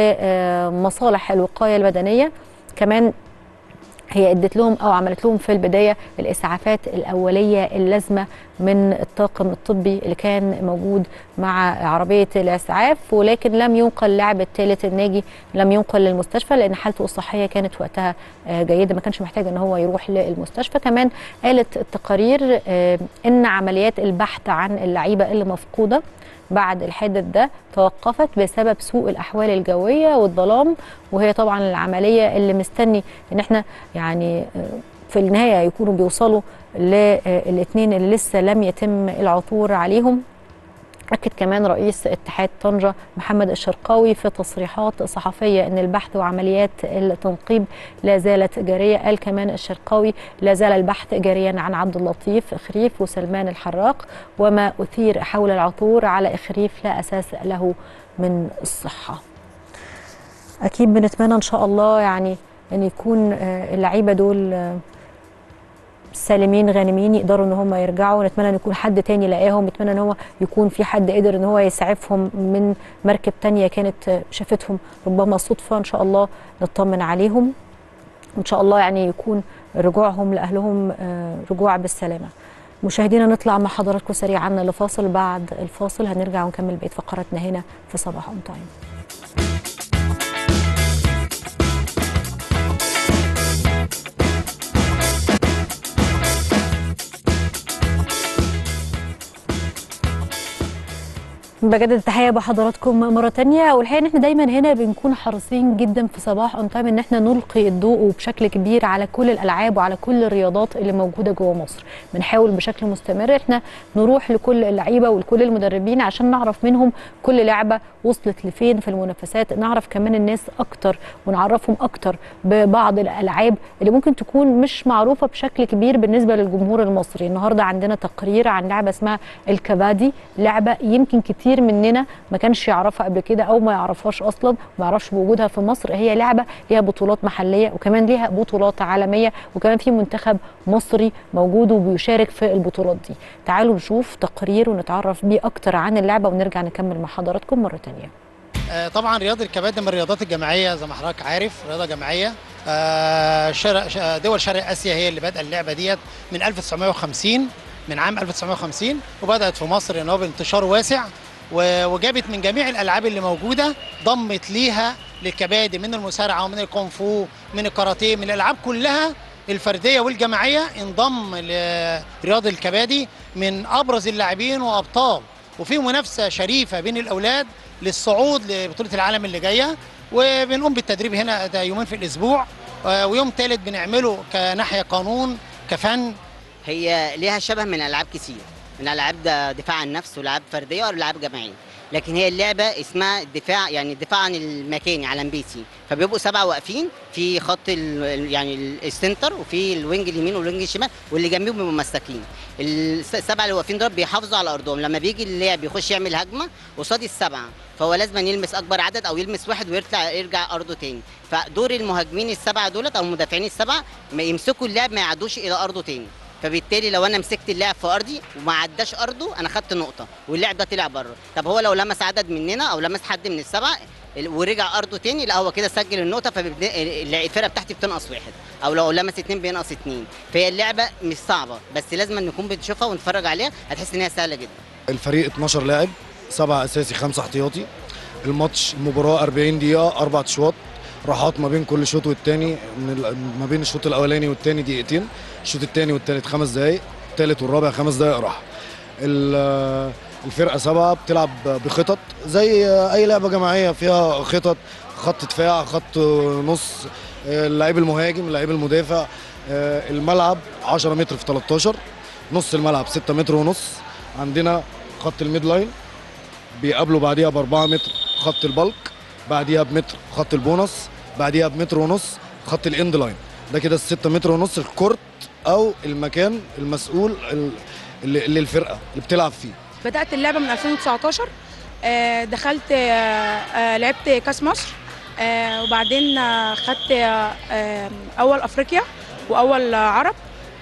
لمصالح الوقايه المدنيه كمان هي ادت لهم او عملت لهم في البدايه الاسعافات الاوليه اللازمه من الطاقم الطبي اللي كان موجود مع عربيه الاسعاف ولكن لم ينقل اللاعب الثالث الناجي لم ينقل للمستشفى لان حالته الصحيه كانت وقتها آه، جيده ما كانش محتاج ان هو يروح للمستشفى كمان قالت التقارير آه، ان عمليات البحث عن اللعيبه اللي مفقوده بعد الحادث ده توقفت بسبب سوء الاحوال الجويه والظلام وهي طبعا العمليه اللي مستني ان احنا يعني آه، في النهايه يكونوا بيوصلوا للاثنين اللي لسه لم يتم العثور عليهم أكد كمان رئيس اتحاد طنجة محمد الشرقاوي في تصريحات صحفية أن البحث وعمليات التنقيب لا زالت جارية قال كمان الشرقاوي لا زال البحث جاريا عن عبد اللطيف خريف وسلمان الحراق وما أثير حول العثور على إخريف لا أساس له من الصحة أكيد بنتمنى إن شاء الله يعني أن يكون آه، اللعيبة دول آه، سالمين غانمين يقدروا ان هم يرجعوا نتمنى ان يكون حد تاني لاقاهم نتمنى ان هو يكون في حد قدر ان هو يسعفهم من مركب تانية كانت شافتهم ربما صدفة ان شاء الله نطمن عليهم وان شاء الله يعني يكون رجوعهم لاهلهم آه، رجوع بالسلامة مشاهدينا نطلع مع حضراتكم سريعا لفاصل بعد الفاصل هنرجع ونكمل بقيه فقراتنا هنا في صباح اون تايم بجدد التحيه بحضراتكم مره تانية والحقيقه ان احنا دايما هنا بنكون حريصين جدا في صباح اون تايم ان احنا نلقي الضوء بشكل كبير على كل الالعاب وعلى كل الرياضات اللي موجوده جوه مصر بنحاول بشكل مستمر احنا نروح لكل اللعيبه ولكل المدربين عشان نعرف منهم كل لعبه وصلت لفين في المنافسات نعرف كمان الناس اكتر ونعرفهم اكتر ببعض الالعاب اللي ممكن تكون مش معروفه بشكل كبير بالنسبه للجمهور المصري النهارده عندنا تقرير عن لعبه اسمها الكبادي لعبه يمكن كتير مننا ما كانش يعرفها قبل كده او ما يعرفهاش اصلا ما يعرفش بوجودها في مصر هي لعبه ليها بطولات محليه وكمان ليها بطولات عالميه وكمان في منتخب مصري موجود وبيشارك في البطولات دي تعالوا نشوف تقرير ونتعرف بيه اكتر عن اللعبه ونرجع نكمل مع حضراتكم مره تانية آه، طبعا رياضه الكبادي من الرياضات الجماعيه زي ما حضرتك عارف رياضه جماعيه آه، شرق ش- دول شرق اسيا هي اللي بادئه اللعبه ديت من 1950 من عام 1950 وبدات في مصر ان هو بانتشار واسع و- وجابت من جميع الالعاب اللي موجوده ضمت ليها للكبادي من المسارعه ومن الكونغ فو من الكاراتيه من الالعاب كلها الفرديه والجماعيه انضم لرياض الكبادي من ابرز اللاعبين وابطال وفي منافسه شريفه بين الاولاد للصعود لبطوله العالم اللي جايه وبنقوم بالتدريب هنا ده يومين في الاسبوع آه، ويوم ثالث بنعمله كناحيه قانون كفن هي ليها شبه من العاب كتير من العاب ده دفاع عن النفس والعاب فرديه والعاب جماعيه لكن هي اللعبه اسمها الدفاع يعني الدفاع عن المكان على بيتي فبيبقوا سبعه واقفين في خط ال يعني ال- السنتر وفي الوينج اليمين والوينج الشمال واللي جنبيهم بيبقوا مساكين السبعه اللي واقفين دول بيحافظوا على ارضهم لما بيجي اللاعب يخش يعمل هجمه قصاد السبعه فهو لازم يلمس اكبر عدد او يلمس واحد ويرجع يرجع ارضه تاني فدور المهاجمين السبعه دولت او المدافعين السبعه ما يمسكوا اللاعب ما يعدوش الى ارضه تاني فبالتالي لو انا مسكت اللاعب في ارضي وما عداش ارضه انا خدت نقطه واللاعب ده طلع بره طب هو لو لمس عدد مننا او لمس حد من السبعه ال- ورجع ارضه تاني لا هو كده سجل النقطه فالفرقه بتاعتي بتنقص واحد او لو لمس اتنين بينقص اتنين فهي اللعبه مش صعبه بس لازم نكون بنشوفها ونتفرج عليها هتحس ان هي سهله جدا الفريق 12 لاعب سبعة اساسي خمسة احتياطي الماتش المباراة 40 دقيقة أربع أشواط راحات ما بين كل شوط والتاني من ال- ما بين الشوط الأولاني والتاني دقيقتين الشوط التاني والتالت خمس دقايق التالت والرابع خمس دقايق راحة ال- الفرقة سبعة بتلعب بخطط زي أي لعبة جماعية فيها خطط خط دفاع خط نص اللعيب المهاجم اللعيب المدافع الملعب 10 متر في 13 نص الملعب 6 متر ونص عندنا خط الميد لاين بيقابلوا بعديها ب 4 متر خط البلك بعديها بمتر خط البونص بعديها بمتر ونص خط الاند لاين ده كده الستة متر ونص الكورت او المكان المسؤول ال- اللي اللي الفرقه اللي بتلعب فيه بدأت اللعبة من 2019 آه، دخلت آه، آه، لعبت كاس مصر آه، وبعدين آه، خدت آه، آه، أول أفريقيا وأول آه، عرب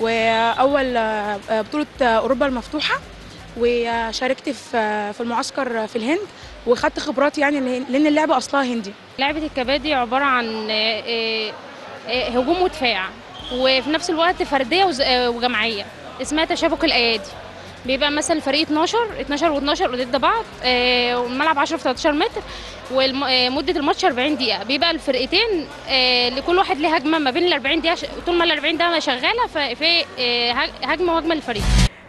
وأول آه، آه، بطولة آه، أوروبا المفتوحة وشاركت في آه، في المعسكر في الهند وخدت خبرات يعني لأن اللعبة أصلها هندي لعبة الكبادي عبارة عن آه، آه، آه، هجوم ودفاع وفي نفس الوقت فردية وز- آه، وجماعية اسمها تشابك الأيادي بيبقى مثلا الفريق 12 12 و12 ضد بعض آه، والملعب 10 في 13 متر ومدة الماتش 40 دقيقة بيبقى الفرقتين آه، لكل واحد ليه هجمة ما بين ال 40 دقيقة ش- طول ما ال 40 دقيقة شغالة ففي آه، هج- هجمة وهجمة للفريق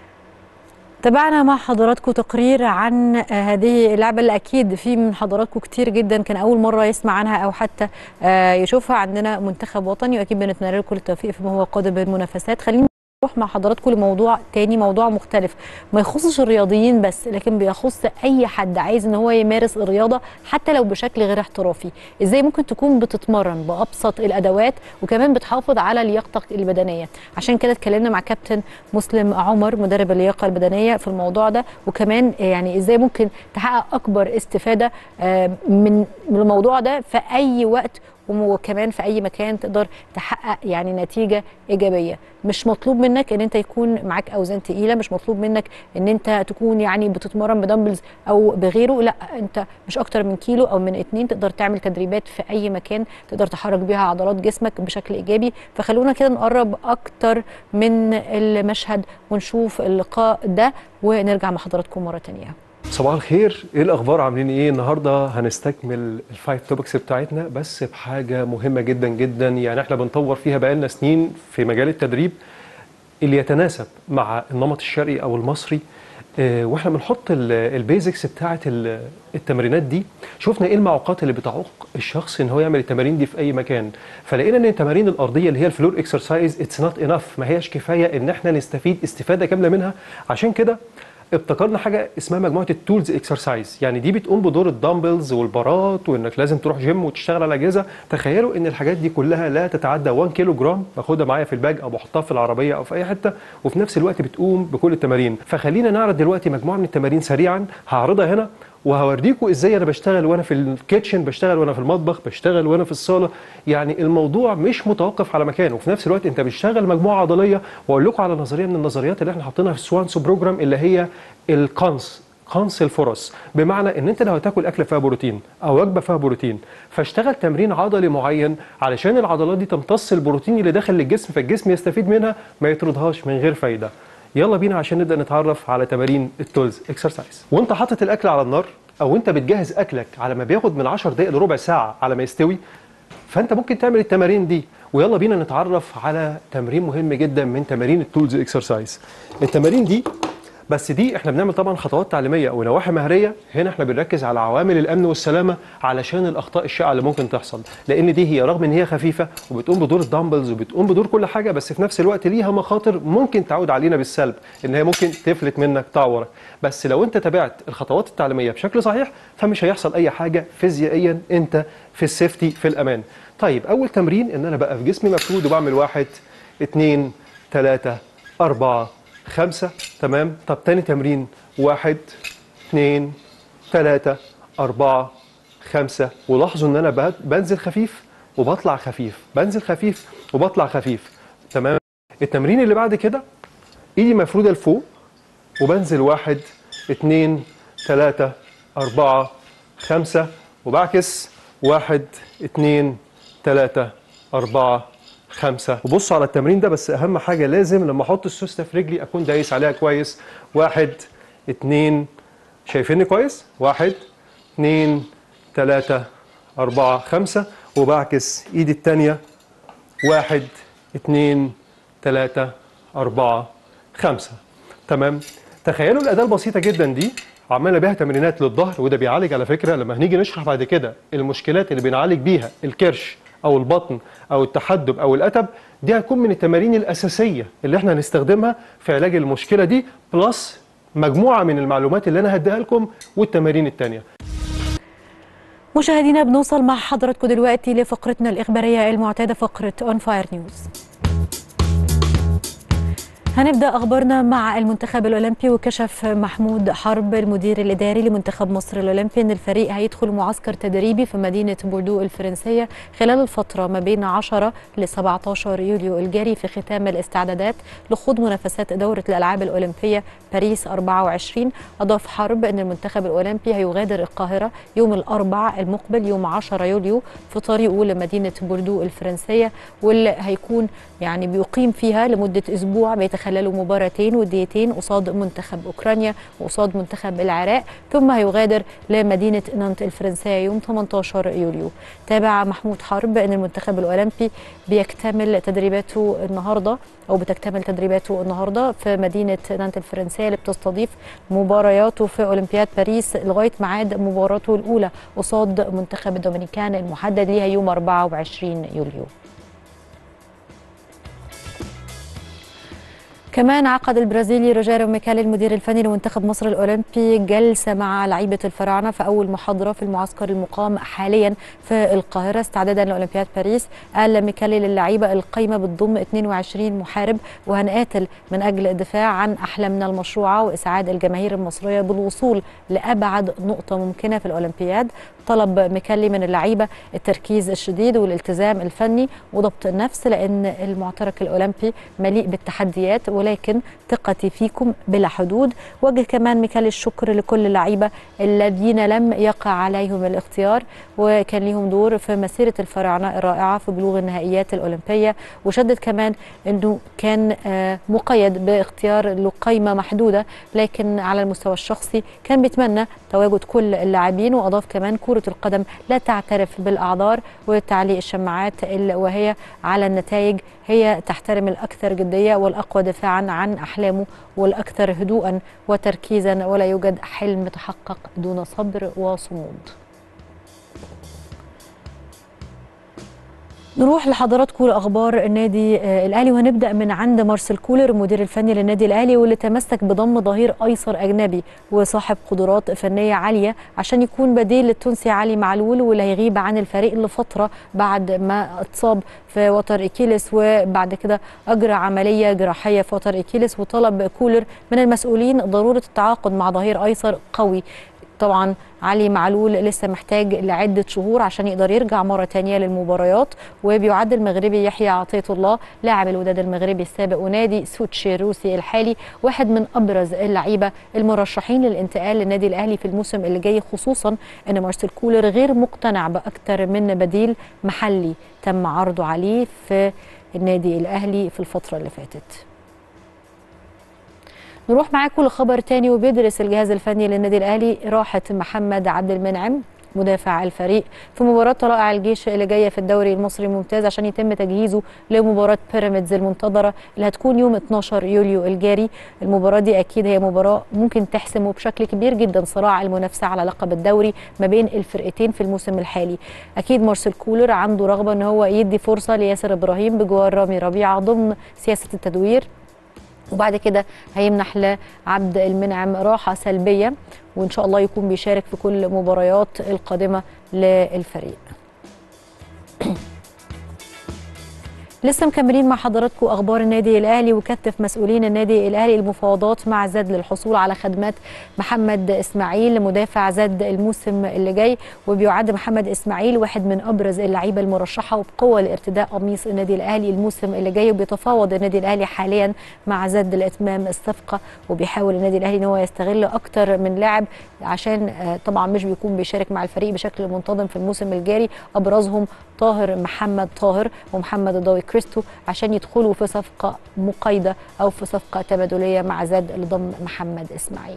تابعنا مع حضراتكم تقرير عن آه، هذه اللعبة اللي أكيد في من حضراتكم كتير جدا كان أول مرة يسمع عنها أو حتى آه، يشوفها عندنا منتخب وطني وأكيد بنتمنى له كل التوفيق فيما هو قادم من المنافسات خلينا نروح مع حضراتكم لموضوع تاني موضوع مختلف ما يخصش الرياضيين بس لكن بيخص اي حد عايز ان هو يمارس الرياضه حتى لو بشكل غير احترافي ازاي ممكن تكون بتتمرن بابسط الادوات وكمان بتحافظ على لياقتك البدنيه عشان كده اتكلمنا مع كابتن مسلم عمر مدرب اللياقه البدنيه في الموضوع ده وكمان يعني ازاي ممكن تحقق اكبر استفاده آه، من من الموضوع ده في اي وقت وكمان في اي مكان تقدر تحقق يعني نتيجه ايجابيه مش مطلوب منك ان انت يكون معاك اوزان تقيله مش مطلوب منك ان انت تكون يعني بتتمرن بدمبلز او بغيره لا انت مش اكتر من كيلو او من اتنين تقدر تعمل تدريبات في اي مكان تقدر تحرك بيها عضلات جسمك بشكل ايجابي فخلونا كده نقرب اكتر من المشهد ونشوف اللقاء ده ونرجع مع حضراتكم مره تانية صباح الخير ايه الاخبار عاملين ايه النهارده هنستكمل الفايف توبكس بتاعتنا بس بحاجه مهمه جدا جدا يعني احنا بنطور فيها بقالنا سنين في مجال التدريب اللي يتناسب مع النمط الشرقي او المصري آه، واحنا بنحط ال- البيزكس بتاعه ال- التمرينات دي شفنا ايه المعوقات اللي بتعوق الشخص ان هو يعمل التمارين دي في اي مكان فلقينا ان التمارين الارضيه اللي هي الفلور اكسرسايز اتس نوت انف ما هياش كفايه ان احنا نستفيد استفاده كامله منها عشان كده ابتكرنا حاجه اسمها مجموعه التولز اكسرسايز يعني دي بتقوم بدور الدمبلز والبارات وانك لازم تروح جيم وتشتغل على اجهزه تخيلوا ان الحاجات دي كلها لا تتعدى 1 كيلو جرام باخدها معايا في الباج او بحطها في العربيه او في اي حته وفي نفس الوقت بتقوم بكل التمارين فخلينا نعرض دلوقتي مجموعه من التمارين سريعا هعرضها هنا وهوريكم ازاي انا بشتغل وانا في الكيتشن بشتغل وانا في المطبخ بشتغل وانا في الصاله يعني الموضوع مش متوقف على مكان وفي نفس الوقت انت بتشتغل مجموعه عضليه واقول لكم على نظريه من النظريات اللي احنا حاطينها في السوانسو بروجرام اللي هي القنص قنص الفرص بمعنى ان انت لو هتاكل اكله فيها بروتين او وجبه فيها بروتين فاشتغل تمرين عضلي معين علشان العضلات دي تمتص البروتين اللي داخل للجسم فالجسم يستفيد منها ما يطردهاش من غير فايده يلا بينا عشان نبدا نتعرف على تمارين التولز اكسرسايز وانت حاطط الاكل على النار او انت بتجهز اكلك على ما بياخد من 10 دقائق لربع ساعه على ما يستوي فانت ممكن تعمل التمارين دي ويلا بينا نتعرف على تمرين مهم جدا من تمارين التولز اكسرسايز التمارين دي بس دي احنا بنعمل طبعا خطوات تعليميه ونواحي مهريه هنا احنا بنركز على عوامل الامن والسلامه علشان الاخطاء الشائعه اللي ممكن تحصل لان دي هي رغم ان هي خفيفه وبتقوم بدور الدمبلز وبتقوم بدور كل حاجه بس في نفس الوقت ليها مخاطر ممكن تعود علينا بالسلب ان هي ممكن تفلت منك تعورك بس لو انت تابعت الخطوات التعليميه بشكل صحيح فمش هيحصل اي حاجه فيزيائيا انت في السيفتي في الامان طيب اول تمرين ان انا بقى في جسمي مفرود وبعمل واحد اتنين تلاته اربعه خمسة تمام طب تاني تمرين واحد اتنين تلاتة أربعة خمسة ولاحظوا إن أنا بن- بنزل خفيف وبطلع خفيف بنزل خفيف وبطلع خفيف تمام التمرين اللي بعد كده إيدي مفرودة لفوق وبنزل واحد اتنين تلاتة أربعة خمسة وبعكس واحد اتنين تلاتة أربعة خمسة وبصوا على التمرين ده بس أهم حاجة لازم لما أحط السوستة في رجلي أكون دايس عليها كويس واحد اتنين شايفيني كويس؟ واحد اتنين تلاتة أربعة خمسة وبعكس إيدي التانية واحد اتنين تلاتة أربعة خمسة تمام تخيلوا الأداة البسيطة جدا دي عملنا بيها تمرينات للظهر وده بيعالج على فكرة لما هنيجي نشرح بعد كده المشكلات اللي بنعالج بيها الكرش أو البطن أو التحدب أو الأتب دي هتكون من التمارين الأساسية اللي احنا هنستخدمها في علاج المشكلة دي بلس مجموعة من المعلومات اللي أنا هديها لكم والتمارين التانية مشاهدينا بنوصل مع حضراتكم دلوقتي لفقرتنا الإخبارية المعتادة فقرة اون فاير نيوز هنبدأ أخبارنا مع المنتخب الأولمبي وكشف محمود حرب المدير الإداري لمنتخب مصر الأولمبي أن الفريق هيدخل معسكر تدريبي في مدينة بوردو الفرنسية خلال الفترة ما بين 10 ل 17 يوليو الجاري في ختام الاستعدادات لخوض منافسات دورة الألعاب الأولمبية باريس 24 أضاف حرب أن المنتخب الأولمبي هيغادر القاهرة يوم الأربع المقبل يوم 10 يوليو في طريقه لمدينة بوردو الفرنسية واللي هيكون يعني بيقيم فيها لمدة أسبوع بيتخللوا مباراتين وديتين قصاد منتخب أوكرانيا وقصاد منتخب العراق ثم هيغادر لمدينة نانت الفرنسية يوم 18 يوليو تابع محمود حرب أن المنتخب الأولمبي بيكتمل تدريباته النهاردة أو بتكتمل تدريباته النهاردة في مدينة نانت الفرنسية اللي بتستضيف مبارياته في أولمبياد باريس لغاية ميعاد مباراته الأولى قصاد منتخب الدومينيكان المحدد ليها يوم 24 يوليو كمان عقد البرازيلي روجيرو ميكالي المدير الفني لمنتخب مصر الاولمبي جلسه مع لعيبه الفراعنه في اول محاضره في المعسكر المقام حاليا في القاهره استعدادا لاولمبياد باريس قال ميكالي للعيبه القايمه بتضم 22 محارب وهنقاتل من اجل الدفاع عن احلامنا المشروعه واسعاد الجماهير المصريه بالوصول لابعد نقطه ممكنه في الاولمبياد طلب ميكالي من اللعيبه التركيز الشديد والالتزام الفني وضبط النفس لان المعترك الاولمبي مليء بالتحديات ولكن ثقتي فيكم بلا حدود وجه كمان ميكالي الشكر لكل اللعيبه الذين لم يقع عليهم الاختيار وكان ليهم دور في مسيره الفراعنه الرائعه في بلوغ النهائيات الاولمبيه وشدد كمان انه كان آه، مقيد باختيار له قائمه محدوده لكن على المستوى الشخصي كان بيتمنى تواجد كل اللاعبين واضاف كمان كره القدم لا تعترف بالاعذار وتعليق الشماعات ال- وهي على النتائج هي تحترم الاكثر جديه والاقوى دفاعا عن احلامه والاكثر هدوءا وتركيزا ولا يوجد حلم تحقق دون صبر وصمود نروح لحضراتكم لاخبار النادي آه، الاهلي وهنبدا من عند مارسيل كولر المدير الفني للنادي الاهلي واللي تمسك بضم ظهير ايسر اجنبي وصاحب قدرات فنيه عاليه عشان يكون بديل للتونسي علي معلول واللي هيغيب عن الفريق لفتره بعد ما اتصاب في وتر اكيلس وبعد كده اجرى عمليه جراحيه في وتر اكيلس وطلب كولر من المسؤولين ضروره التعاقد مع ظهير ايسر قوي طبعا علي معلول لسه محتاج لعدة شهور عشان يقدر يرجع مرة تانية للمباريات وبيعد المغربي يحيى عطية الله لاعب الوداد المغربي السابق ونادي سوتشي الروسي الحالي واحد من أبرز اللعيبة المرشحين للانتقال للنادي الأهلي في الموسم اللي جاي خصوصا أن مارسيل كولر غير مقتنع بأكثر من بديل محلي تم عرضه عليه في النادي الأهلي في الفترة اللي فاتت نروح معاكم لخبر تاني وبيدرس الجهاز الفني للنادي الاهلي راحه محمد عبد المنعم مدافع الفريق في مباراة طلائع الجيش اللي جاية في الدوري المصري الممتاز عشان يتم تجهيزه لمباراة بيراميدز المنتظرة اللي هتكون يوم 12 يوليو الجاري المباراة دي أكيد هي مباراة ممكن تحسم وبشكل كبير جدا صراع المنافسة على لقب الدوري ما بين الفرقتين في الموسم الحالي أكيد مارسيل كولر عنده رغبة أن هو يدي فرصة لياسر إبراهيم بجوار رامي ربيعة ضمن سياسة التدوير وبعد كده هيمنح لعبد المنعم راحة سلبية وإن شاء الله يكون بيشارك في كل مباريات القادمة للفريق لسه مكملين مع حضراتكم اخبار النادي الاهلي وكتف مسؤولين النادي الاهلي المفاوضات مع زد للحصول على خدمات محمد اسماعيل مدافع زد الموسم اللي جاي وبيعد محمد اسماعيل واحد من ابرز اللعيبه المرشحه وبقوه لارتداء قميص النادي الاهلي الموسم اللي جاي وبيتفاوض النادي الاهلي حاليا مع زد لاتمام الصفقه وبيحاول النادي الاهلي ان هو يستغل اكتر من لاعب عشان طبعا مش بيكون بيشارك مع الفريق بشكل منتظم في الموسم الجاري ابرزهم طاهر محمد طاهر ومحمد الضوي كريستو عشان يدخلوا في صفقه مقايضه او في صفقه تبادليه مع زاد لضم محمد اسماعيل.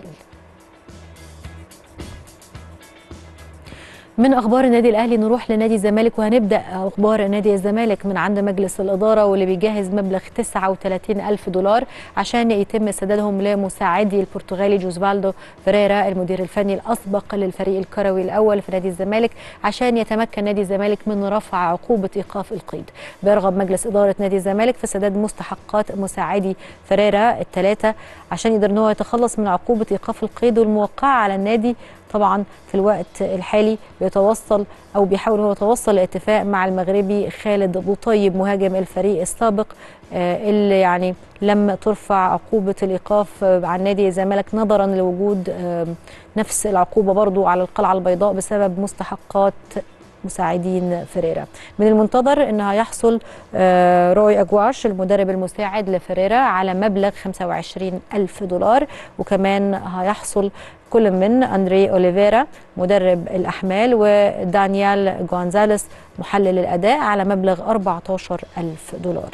من اخبار النادي الاهلي نروح لنادي الزمالك وهنبدا اخبار نادي الزمالك من عند مجلس الاداره واللي بيجهز مبلغ 39 الف دولار عشان يتم سدادهم لمساعدي البرتغالي جوزفالدو فيريرا المدير الفني الاسبق للفريق الكروي الاول في نادي الزمالك عشان يتمكن نادي الزمالك من رفع عقوبه ايقاف القيد بيرغب مجلس اداره نادي الزمالك في سداد مستحقات مساعدي فيريرا الثلاثه عشان يقدر ان هو يتخلص من عقوبه ايقاف القيد والموقعه على النادي طبعا في الوقت الحالي بيتوصل او بيحاول هو يتوصل لاتفاق مع المغربي خالد بوطيب مهاجم الفريق السابق اللي يعني لم ترفع عقوبه الايقاف عن نادي الزمالك نظرا لوجود نفس العقوبه برضو على القلعه البيضاء بسبب مستحقات مساعدين فريرا من المنتظر ان هيحصل روي اجواش المدرب المساعد لفريرا على مبلغ 25 الف دولار وكمان هيحصل كل من اندري اوليفيرا مدرب الاحمال ودانيال جونزاليس محلل الاداء على مبلغ 14 الف دولار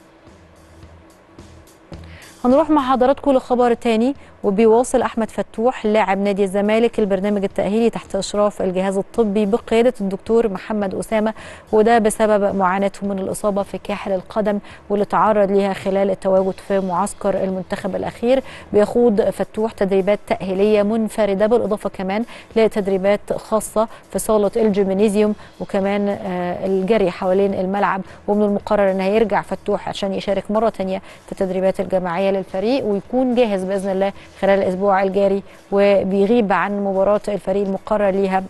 هنروح مع حضراتكم لخبر تاني وبيواصل احمد فتوح لاعب نادي الزمالك البرنامج التاهيلي تحت اشراف الجهاز الطبي بقياده الدكتور محمد اسامه وده بسبب معاناته من الاصابه في كاحل القدم واللي تعرض ليها خلال التواجد في معسكر المنتخب الاخير بيخوض فتوح تدريبات تاهيليه منفرده بالاضافه كمان لتدريبات خاصه في صاله الجيمنيزيوم وكمان الجري حوالين الملعب ومن المقرر ان هيرجع فتوح عشان يشارك مره ثانيه في التدريبات الجماعيه للفريق ويكون جاهز باذن الله خلال الاسبوع الجاري وبيغيب عن مباراه الفريق المقرر ليها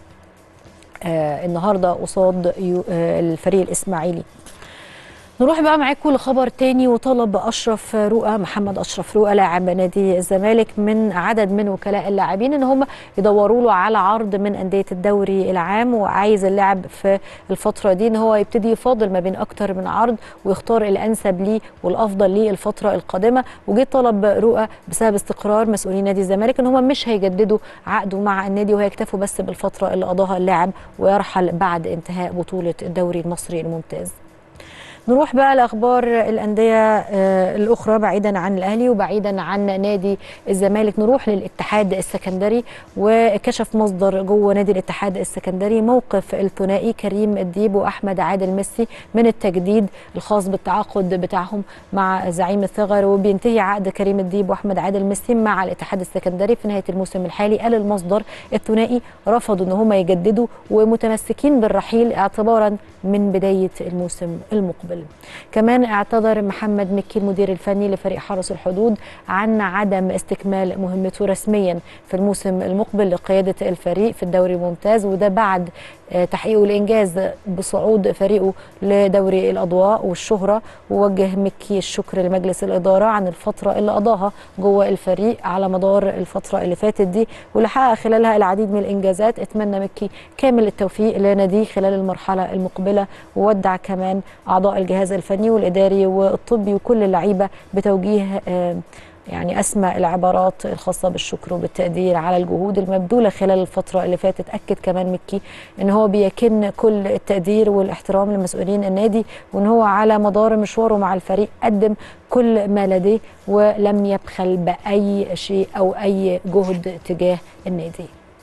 آه النهارده قصاد آه الفريق الاسماعيلي نروح بقى معاكم لخبر تاني وطلب اشرف رؤى محمد اشرف رؤى لاعب نادي الزمالك من عدد من وكلاء اللاعبين ان هم يدوروا له على عرض من انديه الدوري العام وعايز اللاعب في الفتره دي ان هو يبتدي يفاضل ما بين اكتر من عرض ويختار الانسب ليه والافضل ليه الفتره القادمه وجه طلب رؤى بسبب استقرار مسؤولين نادي الزمالك ان هم مش هيجددوا عقده مع النادي وهيكتفوا بس بالفتره اللي قضاها اللاعب ويرحل بعد انتهاء بطوله الدوري المصري الممتاز نروح بقى لاخبار الانديه الاخرى بعيدا عن الاهلي وبعيدا عن نادي الزمالك نروح للاتحاد السكندري وكشف مصدر جوه نادي الاتحاد السكندري موقف الثنائي كريم الديب واحمد عادل ميسي من التجديد الخاص بالتعاقد بتاعهم مع زعيم الثغر وبينتهي عقد كريم الديب واحمد عادل ميسي مع الاتحاد السكندري في نهايه الموسم الحالي قال المصدر الثنائي رفضوا ان هم يجددوا ومتمسكين بالرحيل اعتبارا من بدايه الموسم المقبل كمان اعتذر محمد مكي المدير الفني لفريق حرس الحدود عن عدم استكمال مهمته رسميا في الموسم المقبل لقياده الفريق في الدوري الممتاز وده بعد تحقيقه الانجاز بصعود فريقه لدوري الاضواء والشهره ووجه مكي الشكر لمجلس الاداره عن الفتره اللي قضاها جوه الفريق على مدار الفتره اللي فاتت دي واللي حقق خلالها العديد من الانجازات اتمنى مكي كامل التوفيق لناديه خلال المرحله المقبله وودع كمان اعضاء الجهاز الفني والاداري والطبي وكل اللعيبه بتوجيه يعني اسمى العبارات الخاصه بالشكر وبالتقدير على الجهود المبذوله خلال الفتره اللي فاتت اكد كمان مكي ان هو بيكن كل التقدير والاحترام لمسؤولين النادي وان هو على مدار مشواره مع الفريق قدم كل ما لديه ولم يبخل باي شيء او اي جهد تجاه النادي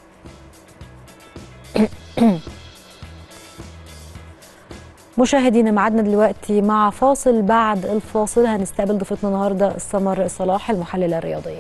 مشاهدينا معادنا دلوقتي مع فاصل بعد الفاصل هنستقبل ضيفتنا النهارده سمر صلاح المحلله الرياضيه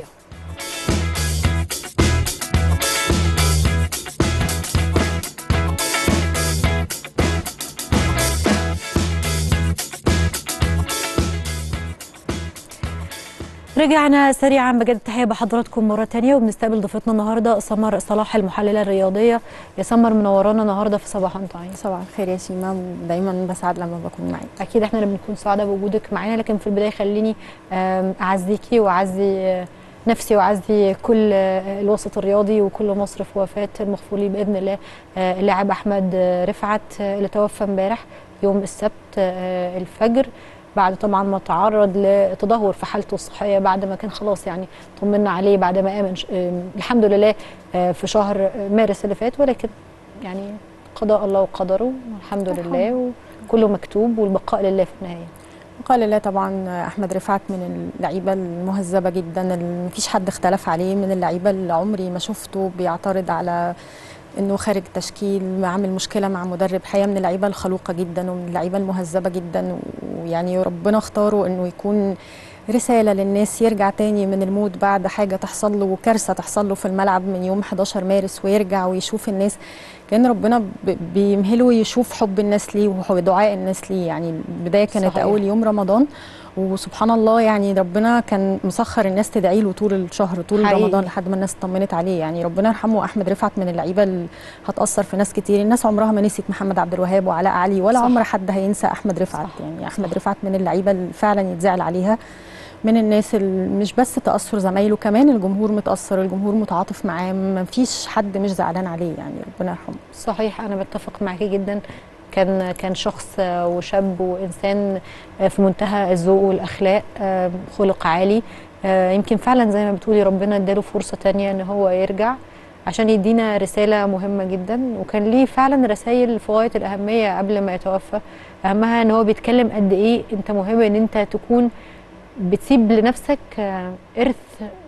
رجعنا سريعا بجد تحيه بحضراتكم مره تانية وبنستقبل ضيفتنا النهارده سمر صلاح المحلله الرياضيه يا سمر منورانا النهارده في صباح اون تايم صباح الخير يا شيماء ودايما بسعد لما بكون معاك اكيد احنا اللي بنكون سعداء بوجودك معانا لكن في البدايه خليني آم، اعزيكي واعزي آه، نفسي واعزي كل آه، الوسط الرياضي وكل مصر في وفاه المغفور باذن الله آه، اللاعب احمد آه، رفعت آه، اللي توفى امبارح يوم السبت آه، الفجر بعد طبعا ما تعرض لتدهور في حالته الصحيه بعد ما كان خلاص يعني طمنا عليه بعد ما امن ش- آم، الحمد لله آه، في شهر مارس اللي فات ولكن يعني قضاء الله وقدره الحمد لله وكله مكتوب والبقاء لله في النهايه قال الله طبعا احمد رفعت من اللعيبه المهذبه جدا اللي مفيش حد اختلف عليه من اللعيبه اللي عمري ما شفته بيعترض على انه خارج تشكيل عامل مشكله مع مدرب حقيقه من اللعيبه الخلوقه جدا ومن اللعيبه المهذبه جدا ويعني ربنا اختاره انه يكون رساله للناس يرجع تاني من الموت بعد حاجه تحصل له وكارثه تحصل له في الملعب من يوم 11 مارس ويرجع ويشوف الناس كان ربنا ب- بيمهله يشوف حب الناس ليه ودعاء الناس ليه يعني البدايه كانت صحيح. اول يوم رمضان وسبحان الله يعني ربنا كان مسخر الناس تدعي له طول الشهر طول حقيقي. رمضان لحد ما الناس اطمنت عليه يعني ربنا يرحمه احمد رفعت من اللعيبه اللي هتاثر في ناس كتير الناس عمرها ما نسيت محمد عبد الوهاب وعلاء علي ولا صح. عمر حد هينسى احمد رفعت صح. يعني احمد رفعت من اللعيبه اللي فعلا يتزعل عليها من الناس اللي مش بس تاثر زمايله كمان الجمهور متاثر الجمهور متعاطف معاه ما فيش حد مش زعلان عليه يعني ربنا يرحمه صحيح انا بتفق معاكي جدا كان كان شخص آه، وشاب وانسان آه، في منتهى الذوق والاخلاق آه، خلق عالي آه، يمكن فعلا زي ما بتقولي ربنا اداله فرصه تانية ان هو يرجع عشان يدينا رساله مهمه جدا وكان ليه فعلا رسائل في غايه الاهميه قبل ما يتوفى اهمها ان هو بيتكلم قد ايه انت مهم ان انت تكون بتسيب لنفسك آه، ارث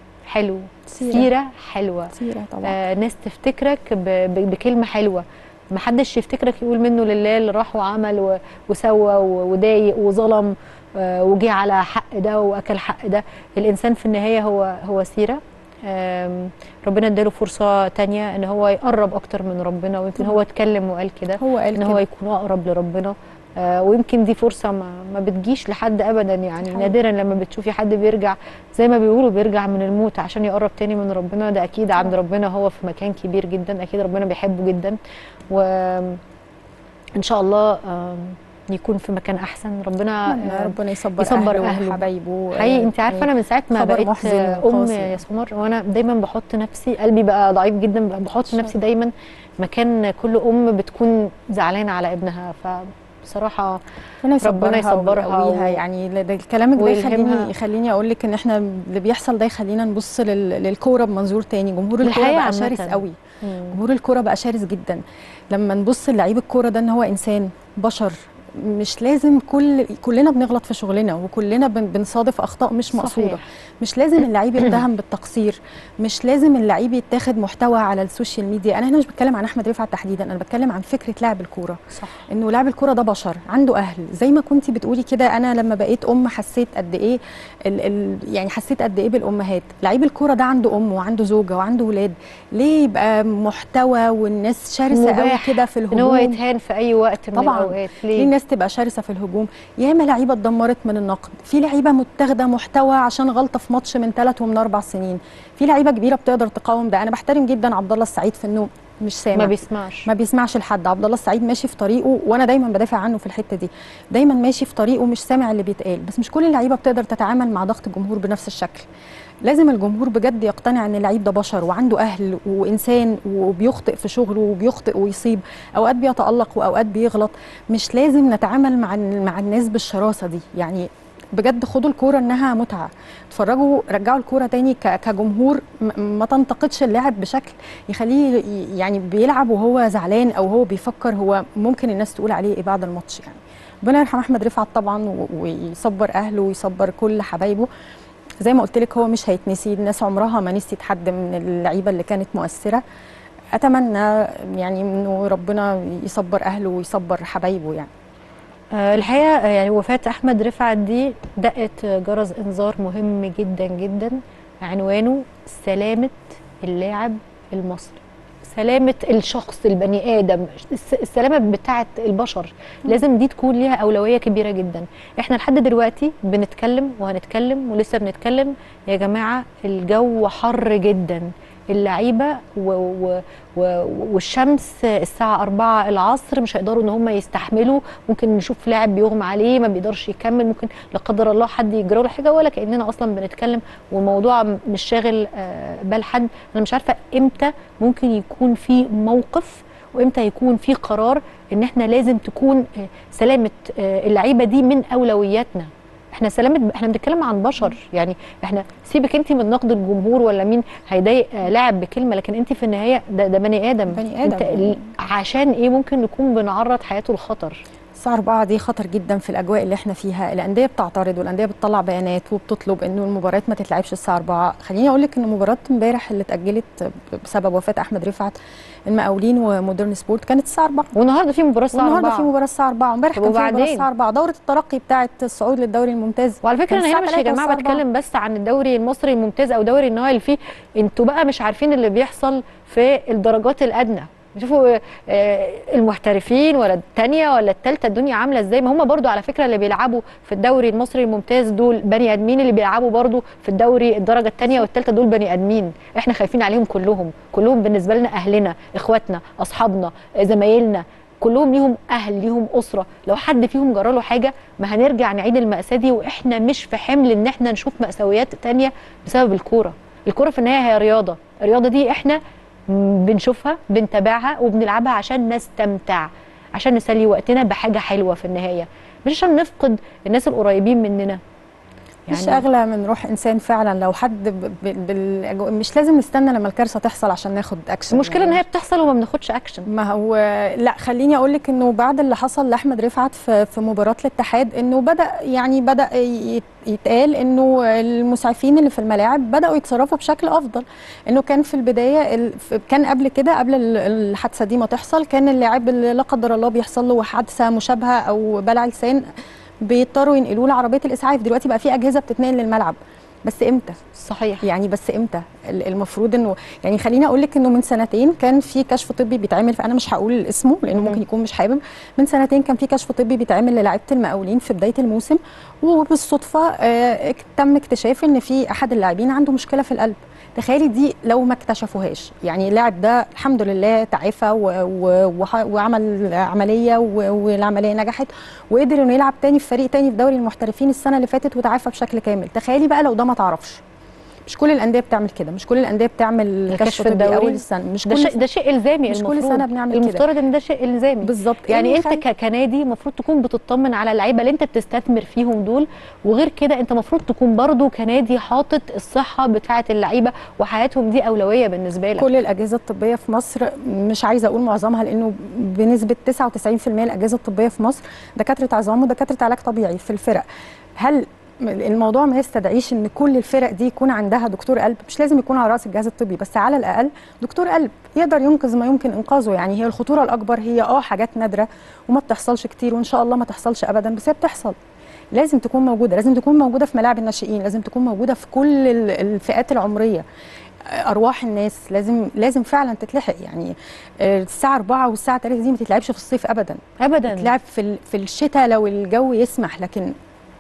حلو سيرة. سيره حلوه سيره طبعا آه ناس تفتكرك ب- ب- بكلمه حلوه ما حدش يفتكرك يقول منه لله اللي راح وعمل و- وسوى و- وضايق وظلم آه وجي على حق ده واكل حق ده الانسان في النهايه هو هو سيره آم، ربنا اداله فرصه تانية ان هو يقرب اكتر من ربنا ويمكن هو اتكلم وقال كده هو قال ان هو كده. يكون اقرب لربنا آه ويمكن دي فرصه ما, ما بتجيش لحد ابدا يعني حقيقي. نادرا لما بتشوفي حد بيرجع زي ما بيقولوا بيرجع من الموت عشان يقرب تاني من ربنا ده اكيد عند ربنا هو في مكان كبير جدا اكيد ربنا بيحبه جدا وان شاء الله آم، يكون في مكان احسن ربنا أتمنى آه، ربنا يصبر, يصبر اهله أهله. وحبايبه حقيقي انت عارفه انا من ساعه ما خبر بقيت محزن ام وقاسي. يا سمر وانا دايما بحط نفسي قلبي بقى ضعيف جدا بقى بحط نفسي دايما مكان كل ام بتكون زعلانه على ابنها فبصراحه ربنا ربنا يصبرها يصبرها ويقويها و- يعني ده- ده كلامك ده ويلهمها. يخليني يخليني اقول لك ان احنا اللي بيحصل ده يخلينا نبص لل- للكوره بمنظور تاني جمهور الكوره الحياة بقى عامة. شرس قوي مم. جمهور الكوره بقى شرس جدا لما نبص للعيب الكوره ده ان هو انسان بشر مش لازم كل كلنا بنغلط في شغلنا وكلنا بن- بنصادف اخطاء مش مقصوده صحيح. مش لازم اللعيب يتهم بالتقصير مش لازم اللعيب يتاخد محتوى على السوشيال ميديا انا هنا مش بتكلم عن احمد رفعت تحديدا انا بتكلم عن فكره لاعب الكوره صح انه لاعب الكوره ده بشر عنده اهل زي ما كنتي بتقولي كده انا لما بقيت ام حسيت قد ايه ال ال يعني حسيت قد ايه بالامهات لعيب الكوره ده عنده ام وعنده زوجه وعنده ولاد ليه يبقى محتوى والناس شرسه قوي مباح كده في ان هو الهجوم يتهان في اي وقت من طبعاً. الاوقات ليه ليه الناس تبقى شرسه في الهجوم ياما لعيبه اتدمرت من النقد في لعيبه متاخده محتوى عشان غلطه في ماتش من ثلاث ومن اربع سنين في لعيبه كبيره بتقدر تقاوم ده انا بحترم جدا عبد الله السعيد في انه مش سامع ما بيسمعش ما بيسمعش لحد عبد الله السعيد ماشي في طريقه وانا دايما بدافع عنه في الحته دي دايما ماشي في طريقه مش سامع اللي بيتقال بس مش كل اللعيبه بتقدر تتعامل مع ضغط الجمهور بنفس الشكل لازم الجمهور بجد يقتنع ان اللعيب ده بشر وعنده اهل وانسان وبيخطئ في شغله وبيخطئ ويصيب اوقات بيتالق واوقات بيغلط مش لازم نتعامل مع مع الناس بالشراسه دي يعني بجد خدوا الكوره انها متعه اتفرجوا رجعوا الكوره تاني ك- كجمهور م- ما تنتقدش اللاعب بشكل يخليه ي- يعني بيلعب وهو زعلان او هو بيفكر هو ممكن الناس تقول عليه ايه بعد الماتش يعني ربنا يرحم احمد رفعت طبعا و- ويصبر اهله ويصبر كل حبايبه زي ما قلت لك هو مش هيتنسي الناس عمرها ما نسيت حد من اللعيبه اللي كانت مؤثره اتمنى يعني انه ربنا يصبر اهله ويصبر حبايبه يعني آه، الحقيقه آه، يعني وفاه احمد رفعت دي دقت جرس انذار مهم جدا جدا عنوانه سلامه اللاعب المصري سلامه الشخص البني ادم الس- السلامه بتاعه البشر لازم دي تكون ليها اولويه كبيره جدا احنا لحد دلوقتي بنتكلم وهنتكلم ولسه بنتكلم يا جماعه الجو حر جدا اللعيبه و و و والشمس الساعه 4 العصر مش هيقدروا ان هم يستحملوا ممكن نشوف لاعب بيغمى عليه ما بيقدرش يكمل ممكن لا قدر الله حد يجرى له حاجه ولا كاننا اصلا بنتكلم والموضوع مش شاغل آه، بال حد انا مش عارفه امتى ممكن يكون في موقف وامتى يكون في قرار ان احنا لازم تكون آه، سلامه آه، اللعيبه دي من اولوياتنا احنا سلامه احنا بنتكلم عن بشر يعني احنا سيبك انت من نقد الجمهور ولا مين هيضايق آه، لاعب بكلمه لكن انت في النهايه ده, ده بني ادم بني انت آدم. ال- عشان ايه ممكن نكون بنعرض حياته للخطر الساعة 4 دي خطر جدا في الأجواء اللي احنا فيها الأندية بتعترض والأندية بتطلع بيانات وبتطلب إنه المباريات ما تتلعبش الساعة 4 خليني أقول لك إن مباراة امبارح اللي اتأجلت بسبب وفاة أحمد رفعت المقاولين ومودرن سبورت كانت الساعة 4 والنهارده في مباراه الساعه والنهارده 4 في مباراة الساعة 4 امبارح طب كان في مباراة وبعدين؟ الساعة 4 دورة الترقي بتاعة الصعود للدوري الممتاز وعلى فكره كان انا هنا الساعة مش يا 3 جماعه والساعة 4. بتكلم بس عن الدوري المصري الممتاز او دوري النهائي اللي فيه انتوا بقى مش عارفين اللي بيحصل في الدرجات الادنى شوفوا آه، المحترفين ولا الثانيه ولا الثالثه الدنيا عامله ازاي ما هم برضو على فكره اللي بيلعبوا في الدوري المصري الممتاز دول بني ادمين اللي بيلعبوا برضو في الدوري الدرجه الثانيه والثالثه دول بني ادمين احنا خايفين عليهم كلهم كلهم بالنسبه لنا اهلنا اخواتنا اصحابنا آه، زمايلنا كلهم ليهم اهل ليهم اسره لو حد فيهم جرى له حاجه ما هنرجع نعيد المأساة دي واحنا مش في حمل ان احنا نشوف مأساويات تانية بسبب الكوره الكوره في النهايه هي رياضه الرياضه دي احنا م- بنشوفها بنتابعها وبنلعبها عشان نستمتع عشان نسلي وقتنا بحاجه حلوه في النهايه مش عشان نفقد الناس القريبين مننا مش اغلى من روح انسان فعلا لو حد ب... ب... بال... مش لازم نستنى لما الكارثه تحصل عشان ناخد اكشن المشكله ان هي بتحصل وما بناخدش اكشن ما هو لا خليني اقول لك انه بعد اللي حصل لاحمد رفعت في, في مباراه الاتحاد انه بدا يعني بدا يت- يتقال انه المسعفين اللي في الملاعب بداوا يتصرفوا بشكل افضل انه كان في البدايه ال... في- كان قبل كده قبل ال- الحادثه دي ما تحصل كان اللاعب اللي لا قدر الله بيحصل له حادثه مشابهه او بلع لسان بيضطروا ينقلوه لعربيه الاسعاف دلوقتي بقى في اجهزه بتتنقل للملعب بس امتى صحيح يعني بس امتى ال- المفروض انه يعني خليني اقول لك انه من سنتين كان في كشف طبي بيتعمل فانا مش هقول اسمه لانه ممكن يكون مش حابب من سنتين كان في كشف طبي بيتعمل للاعيبه المقاولين في بدايه الموسم وبالصدفه آه، اك- تم اكتشاف ان في احد اللاعبين عنده مشكله في القلب تخيلي دي لو ما اكتشفوهاش يعني اللاعب ده الحمد لله تعافى و- و- وح- وعمل عمليه و- والعمليه نجحت وقدر انه يلعب تاني في فريق تاني في دوري المحترفين السنه اللي فاتت وتعافى بشكل كامل تخيلي بقى لو ده ما تعرفش مش كل الانديه بتعمل كده مش كل الانديه بتعمل كشف الكشف طبي الدوري اول السنه مش ده كل شيء ده شيء الزامي مش كل المفروض. سنة بنعمل كده. المفترض ان ده شيء الزامي بالظبط يعني إيه انت خل- ك- كنادي المفروض تكون بتطمن على اللعيبه اللي انت بتستثمر فيهم دول وغير كده انت المفروض تكون برضو كنادي حاطط الصحه بتاعه اللعيبه وحياتهم دي اولويه بالنسبه لك كل الاجهزه الطبيه في مصر مش عايزه اقول معظمها لانه بنسبه 99% الاجهزه الطبيه في مصر دكاتره عظام ودكاتره علاج طبيعي في الفرق هل الموضوع ما يستدعيش ان كل الفرق دي يكون عندها دكتور قلب مش لازم يكون على راس الجهاز الطبي بس على الاقل دكتور قلب يقدر ينقذ ما يمكن انقاذه يعني هي الخطوره الاكبر هي اه حاجات نادره وما بتحصلش كتير وان شاء الله ما تحصلش ابدا بس هي بتحصل لازم تكون موجوده لازم تكون موجوده في ملاعب الناشئين لازم تكون موجوده في كل ال- الفئات العمريه ارواح الناس لازم لازم فعلا تتلحق يعني آه، الساعه 4 والساعه 3 دي ما تتلعبش في الصيف ابدا ابدا تتلعب في ال- في الشتاء لو الجو يسمح لكن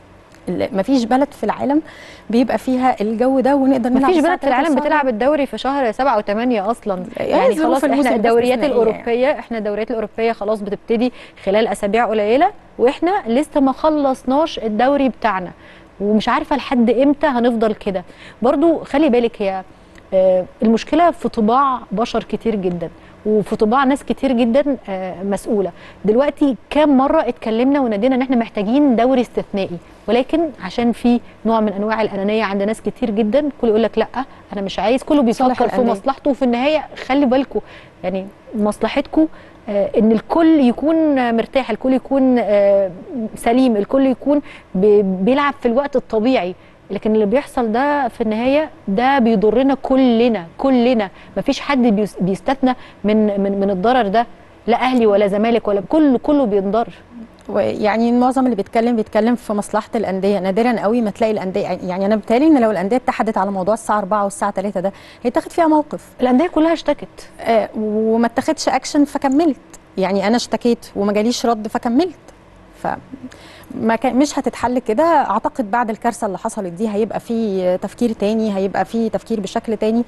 ما فيش بلد في العالم بيبقى فيها الجو ده ونقدر نلعب مفيش الساعة بلد في العالم 3 بتلعب الدوري في شهر سبعة وثمانية اصلا يعني ظروف خلاص الموسم احنا بس الدوريات استثنائية الاوروبيه احنا الدوريات الاوروبيه خلاص بتبتدي خلال اسابيع قليله واحنا لسه ما خلصناش الدوري بتاعنا ومش عارفه لحد امتى هنفضل كده برضو خلي بالك هي آه، المشكله في طباع بشر كتير جدا وفي طباع ناس كتير جدا آه، مسؤوله دلوقتي كام مره اتكلمنا ونادينا ان احنا محتاجين دوري استثنائي ولكن عشان في نوع من انواع الانانيه عند ناس كتير جدا كل يقول لك لا انا مش عايز كله صالح بيفكر في الأندية. مصلحته وفي النهايه خلي بالكم يعني مصلحتكم آه، ان الكل يكون آه، مرتاح الكل يكون آه، سليم الكل يكون ب- بيلعب في الوقت الطبيعي لكن اللي بيحصل ده في النهايه ده بيضرنا كلنا كلنا مفيش حد بيس- بيستثنى من من من الضرر ده لا اهلي ولا زمالك ولا كله كله بينضر ويعني معظم اللي بيتكلم بيتكلم في مصلحه الانديه نادرا قوي ما تلاقي الانديه يعني انا بتهيألي ان لو الانديه اتحدت على موضوع الساعه 4 والساعه 3 ده هيتاخد فيها موقف الانديه كلها اشتكت آه وما اتخدش اكشن فكملت يعني انا اشتكيت وما جاليش رد فكملت ف ما كان مش هتتحل كده اعتقد بعد الكارثه اللي حصلت دي هيبقى في تفكير تاني هيبقى في تفكير بشكل تاني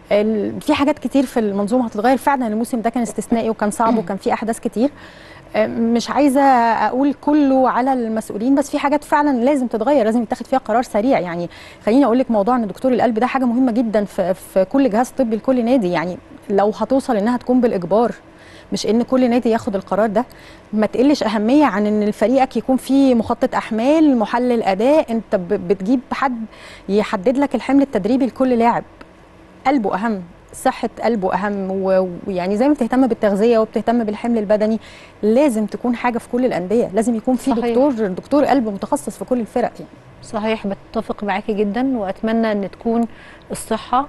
ال- في حاجات كتير في المنظومه هتتغير فعلا الموسم ده كان استثنائي وكان صعب وكان فيه احداث كتير آه، مش عايزه اقول كله على المسؤولين بس في حاجات فعلا لازم تتغير لازم يتاخد فيها قرار سريع يعني خليني اقول لك موضوع ان دكتور القلب ده حاجه مهمه جدا في في كل جهاز طبي لكل نادي يعني لو هتوصل انها تكون بالاجبار مش ان كل نادي ياخد القرار ده ما تقلش اهميه عن ان فريقك يكون فيه مخطط احمال محلل اداء انت ب- بتجيب حد يحدد لك الحمل التدريبي لكل لاعب قلبه اهم صحة قلبه أهم و- ويعني زي ما بتهتم بالتغذية وبتهتم بالحمل البدني لازم تكون حاجة في كل الأندية لازم يكون في صحيح. دكتور دكتور قلب متخصص في كل الفرق يعني صحيح بتفق معاكي جدا واتمنى ان تكون الصحه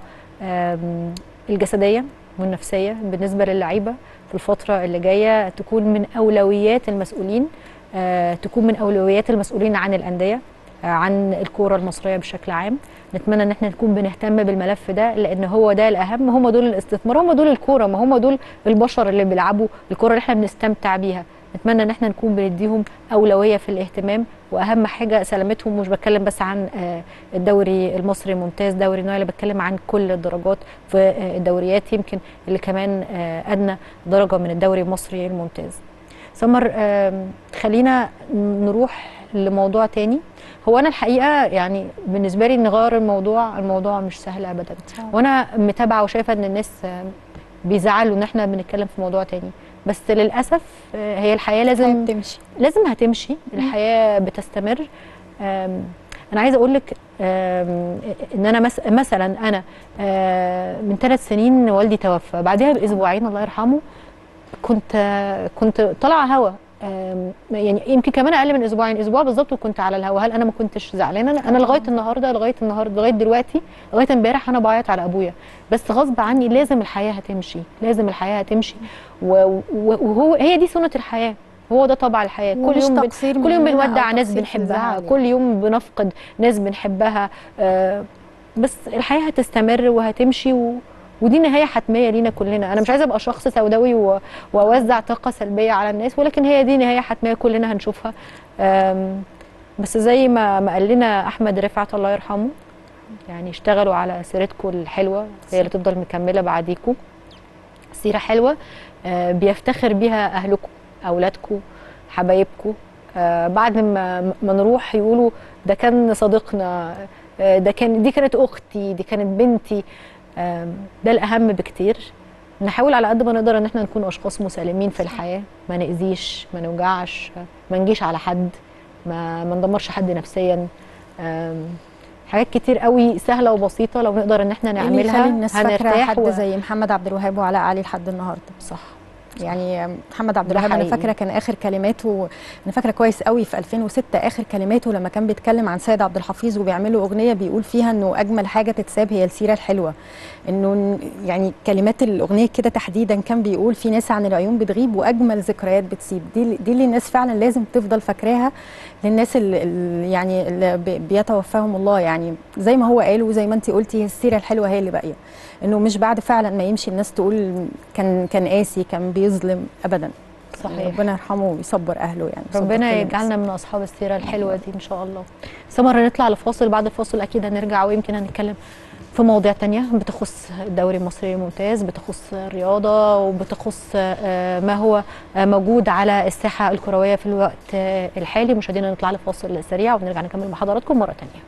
آم، الجسديه والنفسيه بالنسبه للعيبه في الفتره اللي جايه تكون من اولويات المسؤولين آه، تكون من اولويات المسؤولين عن الانديه آه، عن الكوره المصريه بشكل عام نتمنى ان احنا نكون بنهتم بالملف ده لان هو ده الاهم هم دول الاستثمار هم دول الكوره ما هم دول البشر اللي بيلعبوا الكوره اللي احنا بنستمتع بيها نتمنى ان احنا نكون بنديهم اولويه في الاهتمام واهم حاجه سلامتهم مش بتكلم بس عن آه، الدوري المصري ممتاز دوري نايل بتكلم عن كل الدرجات في آه، الدوريات يمكن اللي كمان آه، ادنى درجه من الدوري المصري الممتاز سمر آم، خلينا نروح لموضوع تاني هو انا الحقيقه يعني بالنسبه لي نغير الموضوع الموضوع مش سهل ابدا وانا متابعه وشايفه ان الناس آم، بيزعلوا ان احنا بنتكلم في موضوع تاني بس للاسف آه، هي الحياه لازم تمشي لازم هتمشي الحياه بتستمر آم، انا عايزه اقول لك آم، ان انا مس مثلا انا آه، من ثلاث سنين والدي توفى بعدها باسبوعين الله يرحمه كنت آه، كنت طالعه هوا آم، يعني يمكن كمان اقل من اسبوعين اسبوع بالظبط وكنت على الهوا هل انا ما كنتش زعلانه انا أنا لغايه النهارده لغايه النهارده لغايه دلوقتي لغايه امبارح انا بعيط على ابويا بس غصب عني لازم الحياه هتمشي لازم الحياه هتمشي و- و- وهو هي دي سنه الحياه هو ده طبع الحياه كل ومش يوم بن- تقصير كل يوم مننا أو بنودع ناس تقصير في بنحبها الزعل كل يوم بنفقد ناس بنحبها آه، بس الحياه هتستمر وهتمشي و... ودي نهايه حتميه لينا كلنا انا مش عايزه ابقى شخص سوداوي و... واوزع طاقه سلبيه على الناس ولكن هي دي نهايه حتميه كلنا هنشوفها آم، بس زي ما ما قال لنا احمد رفعت الله يرحمه يعني اشتغلوا على سيرتكم الحلوه هي اللي تفضل مكمله بعديكم سيره حلوه آه، بيفتخر بيها اهلكم اولادكم حبايبكم آه، بعد ما ما نروح يقولوا ده كان صديقنا آه، ده كان دي كانت اختي دي كانت بنتي آم، ده الاهم بكتير نحاول على قد ما نقدر ان احنا نكون اشخاص مسالمين في الحياه ما ناذيش ما نوجعش ما نجيش على حد ما ما ندمرش حد نفسيا آم، حاجات كتير قوي سهله وبسيطه لو نقدر ان احنا إيه اللي نعملها يخلي الناس فاكره هنرتاح حد و- زي محمد عبد الوهاب وعلاء علي لحد النهارده صح يعني محمد عبد ده الوهاب انا حقيقي. فاكره كان اخر كلماته انا فاكره كويس قوي في 2006 اخر كلماته لما كان بيتكلم عن سيد عبد الحفيظ وبيعملوا اغنيه بيقول فيها انه اجمل حاجه تتساب هي السيره الحلوه انه ن- يعني كلمات الاغنيه كده تحديدا كان بيقول في ناس عن العيون بتغيب واجمل ذكريات بتسيب دي دي اللي الناس فعلا لازم تفضل فاكراها للناس اللي اللي يعني اللي بي- بيتوفاهم الله يعني زي ما هو قال وزي ما انت قلتي هي السيره الحلوه هي اللي باقيه انه مش بعد فعلا ما يمشي الناس تقول كان كان قاسي كان بيظلم ابدا صحيح. ربنا يرحمه ويصبر اهله يعني يصبر ربنا كل الناس. يجعلنا من اصحاب السيره الحلوه دي ان شاء الله سمر نطلع لفاصل بعد الفاصل اكيد هنرجع ويمكن هنتكلم في مواضيع تانية بتخص الدوري المصري الممتاز بتخص الرياضة وبتخص آه، ما هو آه، موجود على الساحة الكروية في الوقت آه، الحالي مشاهدينا نطلع لفاصل سريع ونرجع نكمل مع حضراتكم مرة تانية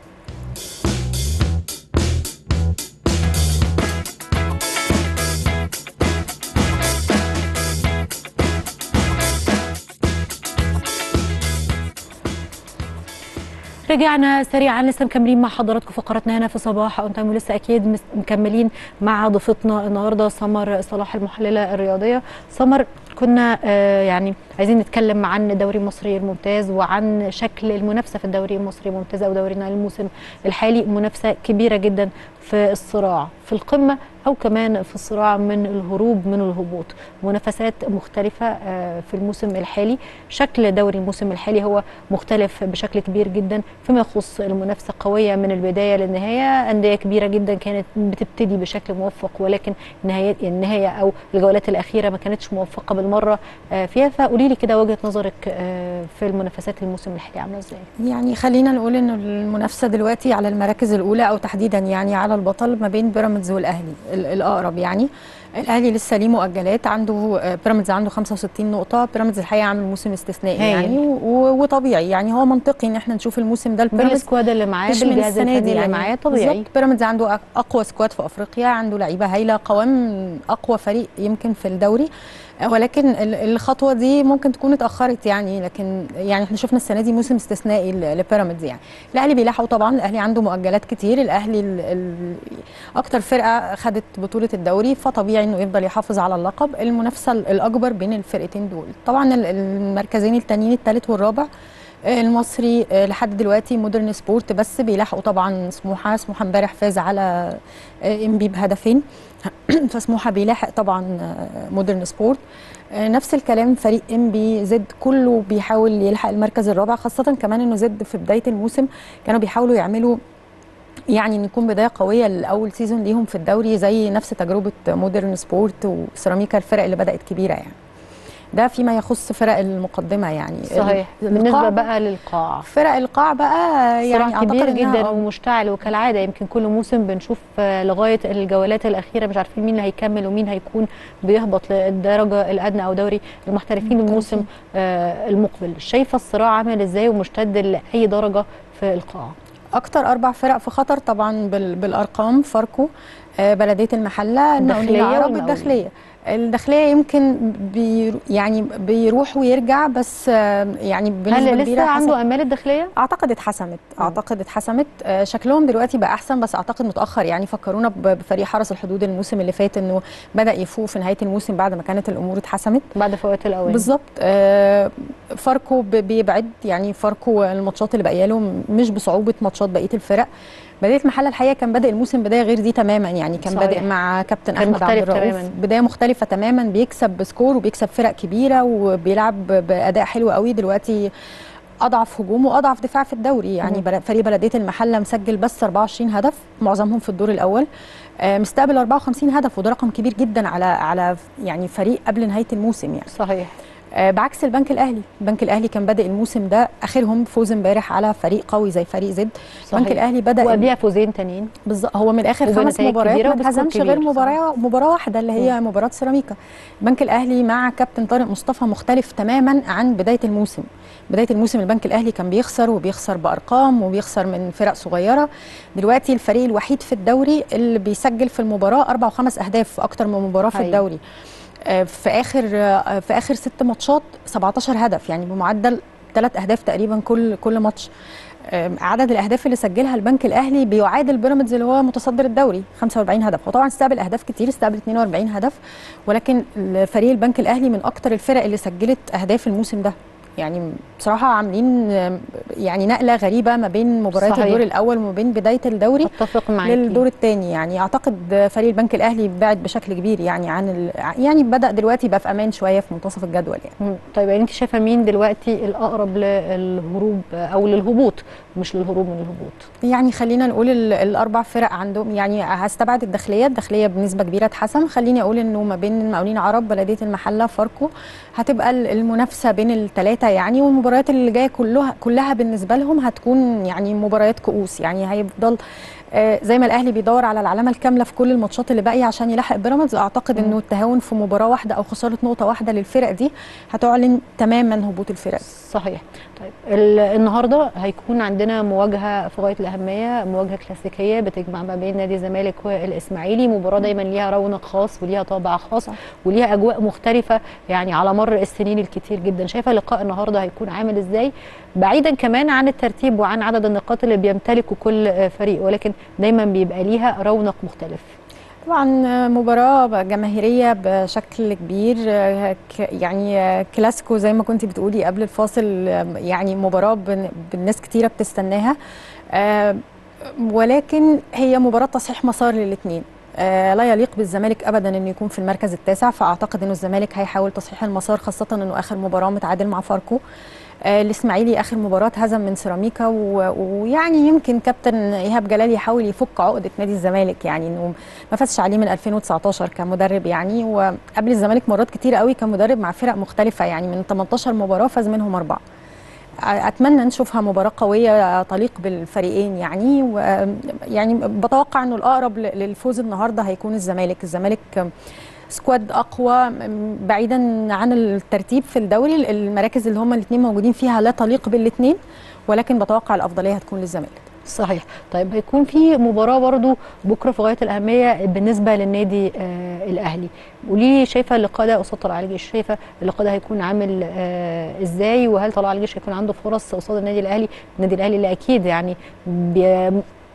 رجعنا سريعا لسه مكملين مع حضراتكم فقراتنا هنا في صباح اون تايم ولسه اكيد مس- مكملين مع ضيفتنا النهارده سمر صلاح المحلله الرياضيه سمر كنا آه، يعني عايزين نتكلم عن الدوري المصري الممتاز وعن شكل المنافسه في الدوري المصري الممتاز او دورينا الموسم الحالي منافسه كبيره جدا في الصراع في القمه او كمان في الصراع من الهروب من الهبوط منافسات مختلفه آه، في الموسم الحالي شكل دوري الموسم الحالي هو مختلف بشكل كبير جدا فيما يخص المنافسه قويه من البدايه للنهايه انديه كبيره جدا كانت بتبتدي بشكل موفق ولكن النهايه النهايه او الجولات الاخيره ما كانتش موفقه بالمره آه، فيها فقولي لي كده وجهه نظرك آه، في المنافسات الموسم الحالي عامله ازاي يعني خلينا نقول ان المنافسه دلوقتي على المراكز الاولى او تحديدا يعني على البطل ما بين بيراميدز والاهلي ال- الاقرب يعني الاهلي لسه ليه مؤجلات عنده آه، بيراميدز عنده 65 نقطه بيراميدز الحقيقه عامل موسم استثنائي هايل. يعني و- و- وطبيعي يعني هو منطقي ان احنا نشوف الموسم ده البيراميدز بالسكواد اللي معاه مش من بالجهاز السنه الفني دي اللي يعني معاه طبيعي بالظبط بيراميدز عنده أق- اقوى سكواد في افريقيا عنده لعيبه هايله قوام اقوى فريق يمكن في الدوري آه، ولكن ال- الخطوه دي ممكن تكون اتاخرت يعني لكن يعني احنا شفنا السنه دي موسم استثنائي ل- لبيراميدز يعني الاهلي بيلاحقوا طبعا الاهلي عنده مؤجلات كتير الاهلي ال ال اكتر فرقه خدت بطوله الدوري فطبيعي انه يفضل يحافظ على اللقب المنافسه الاكبر بين الفرقتين دول طبعا ال- المركزين التانيين الثالث والرابع آه، المصري آه، لحد دلوقتي مودرن سبورت بس بيلاحقوا طبعا سموحه سموحه امبارح فاز على آه، انبي بهدفين فسموحه بيلاحق طبعا آه، مودرن سبورت آه، نفس الكلام فريق ام بي زد كله بيحاول يلحق المركز الرابع خاصه كمان انه زد في بدايه الموسم كانوا بيحاولوا يعملوا يعني ان يكون بدايه قويه لاول سيزون ليهم في الدوري زي نفس تجربه مودرن سبورت وسيراميكا الفرق اللي بدات كبيره يعني ده فيما يخص فرق المقدمه يعني صحيح ال- بالنسبه القاع بقى للقاع فرق القاع بقى يعني صراع كبير أعتقد إنها- جدا ومشتعل وكالعاده يمكن كل موسم بنشوف آه، لغايه الجولات الاخيره مش عارفين مين اللي هيكمل ومين هيكون بيهبط للدرجه الادنى او دوري المحترفين الموسم آه، المقبل شايفه الصراع عامل ازاي ومشتد لاي درجه في القاع اكتر اربع فرق في خطر طبعا بال- بالارقام فاركو آه، بلديه المحله المقاولين الداخلية العرب والمقاولين. الداخليه الداخليه يمكن بي يعني بيروح ويرجع بس آه، يعني بنسبه هل كبيره لسه حسب- عنده امال الداخليه اعتقد اتحسمت اعتقد اتحسمت آه، شكلهم دلوقتي بقى احسن بس اعتقد متاخر يعني فكرونا ب- بفريق حرس الحدود الموسم اللي فات انه بدا يفوق في نهايه الموسم بعد ما كانت الامور اتحسمت بعد فوات الاوان بالظبط آه، فاركو ب- بيبعد يعني فاركو الماتشات اللي باقيه له مش بصعوبه ماتشات بقيه الفرق بدايه محل الحقيقه كان بادئ الموسم بدايه غير دي تماما يعني كان صحيح. بادئ مع كابتن كان احمد عبد مختلف الرؤوف تماماً. بدايه مختلفه تماما بيكسب بسكور وبيكسب فرق كبيره وبيلعب ب- باداء حلو قوي دلوقتي اضعف هجوم واضعف دفاع في الدوري يعني مم. بل- فريق بلديه المحله مسجل بس 24 هدف معظمهم في الدور الاول آه، مستقبل 54 هدف وده رقم كبير جدا على على يعني فريق قبل نهايه الموسم يعني صحيح آه، بعكس البنك الاهلي البنك الاهلي كان بادئ الموسم ده اخرهم فوز امبارح على فريق قوي زي فريق زد صحيح. البنك الاهلي بدا وقبلها فوزين تانيين بالظبط هو من الاخر خمس وبنتائج مباريات كبيرة ما وبسكور اتهزمش كبير، غير صحيح. مباراه مباراه واحده اللي هي مباراه سيراميكا البنك الاهلي مع كابتن طارق مصطفى مختلف تماما عن بدايه الموسم بدايه الموسم البنك الاهلي كان بيخسر وبيخسر بارقام وبيخسر من فرق صغيره دلوقتي الفريق الوحيد في الدوري اللي بيسجل في المباراه اربع وخمس اهداف في اكتر من مباراه في هاي. الدوري آه، في اخر آه، في اخر ست ماتشات 17 هدف يعني بمعدل ثلاث اهداف تقريبا كل كل ماتش آم، عدد الاهداف اللي سجلها البنك الاهلي بيعادل بيراميدز اللي هو متصدر الدوري 45 هدف هو طبعا استقبل اهداف كتير استقبل 42 هدف ولكن فريق البنك الاهلي من اكتر الفرق اللي سجلت اهداف الموسم ده يعني بصراحه عاملين آم، يعني نقله غريبه ما بين مباريات صحيح. الدور الاول وما بين بدايه الدوري اتفق معاكي للدور الثاني يعني اعتقد فريق البنك الاهلي بعد بشكل كبير يعني عن ال... يعني بدا دلوقتي يبقى في امان شويه في منتصف الجدول يعني مم. طيب يعني انت شايفه مين دلوقتي الاقرب للهروب او للهبوط مش للهروب من الهبوط يعني خلينا نقول ال- الاربع فرق عندهم يعني هستبعد الداخليه الداخليه بنسبه كبيره اتحسم خليني اقول انه ما بين المقاولين عرب بلديه المحله فاركو هتبقى ال- المنافسه بين الثلاثه يعني والمباريات اللي جايه كلها كلها بالنسبه لهم هتكون يعني مباريات كؤوس يعني هيفضل آه، زي ما الاهلي بيدور على العلامه الكامله في كل الماتشات اللي باقيه عشان يلاحق بيراميدز اعتقد انه التهاون في مباراه واحده او خساره نقطه واحده للفرق دي هتعلن تماما هبوط الفرق دي. صحيح طيب ال- النهارده هيكون عندنا مواجهه في غايه الاهميه مواجهه كلاسيكيه بتجمع ما بين نادي الزمالك والاسماعيلي مباراه دايما ليها رونق خاص وليها طابع خاص وليها اجواء مختلفه يعني على مر السنين الكتير جدا شايفه لقاء النهارده هيكون عامل ازاي بعيدا كمان عن الترتيب وعن عدد النقاط اللي بيمتلكه كل آه، فريق ولكن دايما بيبقى ليها رونق مختلف طبعا مباراة جماهيرية بشكل كبير ك- يعني كلاسيكو زي ما كنت بتقولي قبل الفاصل يعني مباراة بن- بالناس كتيرة بتستناها آه، ولكن هي مباراة تصحيح مسار للاثنين آه، لا يليق بالزمالك ابدا انه يكون في المركز التاسع فاعتقد انه الزمالك هيحاول تصحيح المسار خاصه انه اخر مباراه متعادل مع فاركو آه، الاسماعيلي اخر مباراه هزم من سيراميكا و- ويعني يمكن كابتن ايهاب جلال يحاول يفك عقده نادي الزمالك يعني انه ما فازش عليه من 2019 كمدرب يعني وقبل الزمالك مرات كتير قوي كمدرب مع فرق مختلفه يعني من 18 مباراه فاز منهم اربعه اتمنى نشوفها مباراه قويه تليق بالفريقين يعني ويعني بتوقع انه الاقرب ل- للفوز النهارده هيكون الزمالك الزمالك سكواد اقوى م- بعيدا عن الترتيب في الدوري المراكز اللي هم الاثنين موجودين فيها لا تليق بالاثنين ولكن بتوقع الافضليه هتكون للزمالك صحيح طيب هيكون في مباراه برضو بكره في غايه الاهميه بالنسبه للنادي آه الاهلي قولي لي شايفه اللقاء ده قصاد طلائع الجيش شايفه اللقاء ده هيكون عامل آه ازاي وهل طلائع الجيش هيكون عنده فرص قصاد النادي الاهلي النادي الاهلي اللي اكيد يعني بي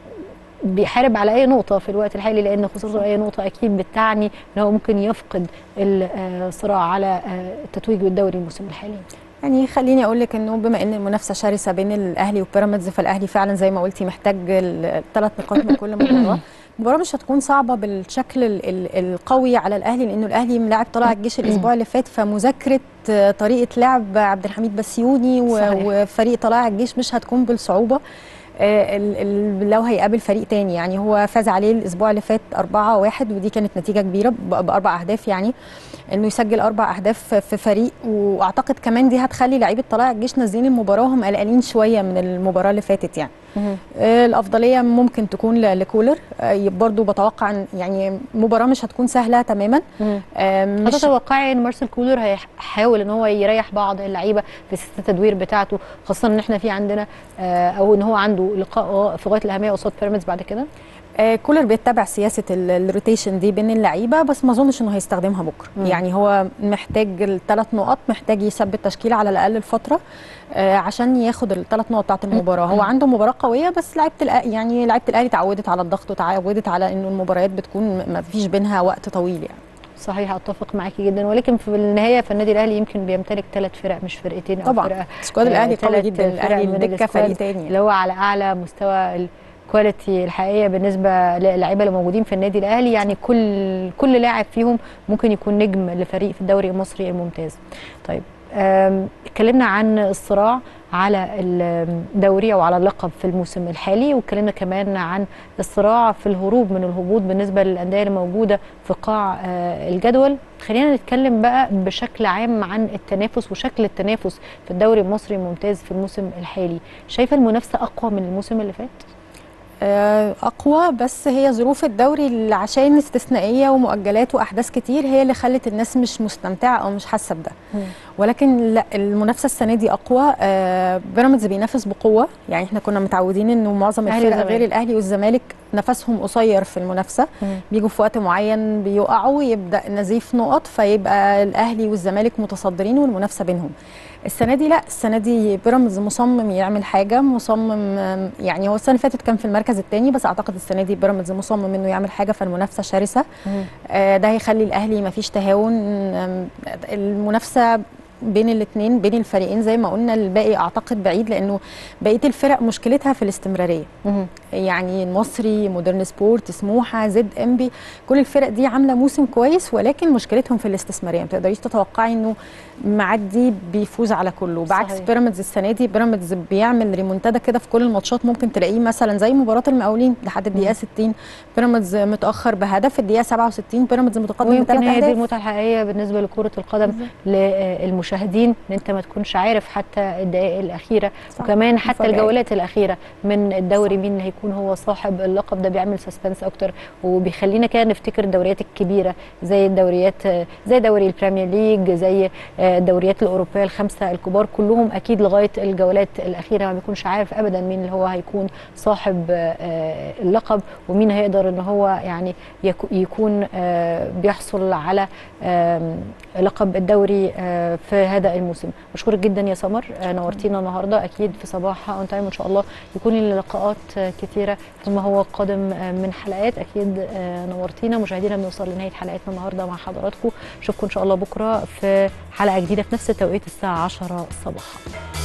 بيحارب على اي نقطه في الوقت الحالي لان خسارته اي نقطه اكيد بتعني ان هو ممكن يفقد الصراع على آه، التتويج بالدوري الموسم الحالي يعني خليني اقول لك انه بما ان المنافسه شرسه بين الاهلي وبيراميدز فالاهلي فعلا زي ما قلتي محتاج الثلاث نقاط من كل مباراه المباراه مش هتكون صعبه بالشكل ال- ال- القوي على الاهلي لانه الاهلي ملاعب طلع الجيش الاسبوع اللي فات فمذاكره آه، طريقه لعب عبد الحميد بسيوني و- صحيح. وفريق طلائع الجيش مش هتكون بالصعوبه آه، ال- ال- لو هيقابل فريق تاني يعني هو فاز عليه الاسبوع اللي فات 4 1 ودي كانت نتيجه كبيره ب- باربع اهداف يعني انه يسجل اربع اهداف في فريق واعتقد كمان دي هتخلي لعيبه طلائع الجيش نازلين المباراه وهم قلقانين شويه من المباراه اللي فاتت يعني آه، الافضليه ممكن تكون ل- لكولر آه، برضو بتوقع إن يعني مباراه مش هتكون سهله تماما آه، مش هتتوقعي ان مارسيل كولر هيحاول ان هو يريح بعض اللعيبه في سياسه التدوير بتاعته خاصه ان احنا في عندنا آه، او ان هو عنده لقاء في غايه الاهميه قصاد بيراميدز بعد كده آه، كولر بيتبع سياسه ال- الروتيشن دي بين اللعيبه بس ما اظنش انه هيستخدمها بكره مم. يعني هو محتاج الثلاث نقط محتاج يثبت تشكيله على الاقل الفتره آه، عشان ياخد الثلاث نقط بتاعه المباراه هو عنده مباراه قويه بس لعيبه الأ- يعني لعيبه الاهلي اتعودت على الضغط وتعودت على انه المباريات بتكون ما فيش بينها وقت طويل يعني صحيح اتفق معاكي جدا ولكن في النهايه فالنادي الاهلي يمكن بيمتلك ثلاث فرق مش فرقتين او طبعاً. فرقه سكواد الأهلي قوي تلات جداً. فرق الأهلي من الدكة السكواد فريق تاني. اللي هو على اعلى مستوى الكواليتي الحقيقيه بالنسبه للعيبه اللي موجودين في النادي الاهلي يعني كل كل لاعب فيهم ممكن يكون نجم لفريق في الدوري المصري الممتاز طيب آم، اتكلمنا عن الصراع على الدوري او على اللقب في الموسم الحالي واتكلمنا كمان عن الصراع في الهروب من الهبوط بالنسبه للانديه اللي موجوده في قاع آه، الجدول خلينا نتكلم بقى بشكل عام عن التنافس وشكل التنافس في الدوري المصري الممتاز في الموسم الحالي شايفه المنافسه اقوى من الموسم اللي فات آه، اقوى بس هي ظروف الدوري اللي عشان استثنائيه ومؤجلات واحداث كتير هي اللي خلت الناس مش مستمتعه او مش حاسه بده ولكن لا المنافسه السنه دي اقوى آه، بيراميدز بينافس بقوه يعني احنا كنا متعودين انه معظم أهلي الفرق غير وزمالك. الاهلي والزمالك نفسهم قصير في المنافسه بيجوا في وقت معين بيقعوا يبدا نزيف نقط فيبقى الاهلي والزمالك متصدرين والمنافسه بينهم السنه دي لا السنه دي بيراميدز مصمم يعمل حاجه مصمم آم، يعني هو السنه اللي فاتت كان في المركز الثاني بس اعتقد السنه دي بيراميدز مصمم انه يعمل حاجه فالمنافسه شرسه آه، ده هيخلي الاهلي ما فيش تهاون آم، المنافسه بين الاثنين بين الفريقين زي ما قلنا الباقي اعتقد بعيد لانه بقيه الفرق مشكلتها في الاستمراريه يعني المصري مودرن سبورت سموحه زد ام بي كل الفرق دي عامله موسم كويس ولكن مشكلتهم في الاستثماريه ما تقدريش تتوقعي انه معدي بيفوز على كله بعكس صحيح. بيراميدز السنه دي بيراميدز بيعمل ريمونتادا كده في كل الماتشات ممكن تلاقيه مثلا زي مباراه المقاولين لحد الدقيقه 60 بيراميدز متاخر بهدف الدقيقه 67 بيراميدز متقدم ويمكن بثلاث هي دي اهداف المتعه الحقيقيه بالنسبه لكره القدم للمشاهد المشاهدين ان انت ما تكونش عارف حتى الدقائق الاخيره صح. وكمان حتى مفاجآت. الجولات الاخيره من الدوري مين اللي هيكون هو صاحب اللقب ده بيعمل سسبنس اكتر وبيخلينا كده نفتكر الدوريات الكبيره زي الدوريات زي دوري البريمير ليج زي آه، الدوريات الاوروبيه الخمسه الكبار كلهم اكيد لغايه الجولات الاخيره ما بيكونش عارف ابدا مين اللي هو هيكون صاحب آه، اللقب ومين هيقدر ان هو يعني يكو- يكون آه، بيحصل على آم، لقب الدوري آه، في هذا الموسم بشكرك جدا يا سمر آه، نورتينا النهارده اكيد في صباح اون تايم وان شاء الله يكون لي لقاءات آه، كثيره فيما هو قادم آه، من حلقات اكيد آه، نورتينا مشاهدينا بنوصل لنهايه حلقتنا النهارده مع حضراتكم اشوفكم ان شاء الله بكره في حلقه جديده في نفس التوقيت الساعه 10 صباحا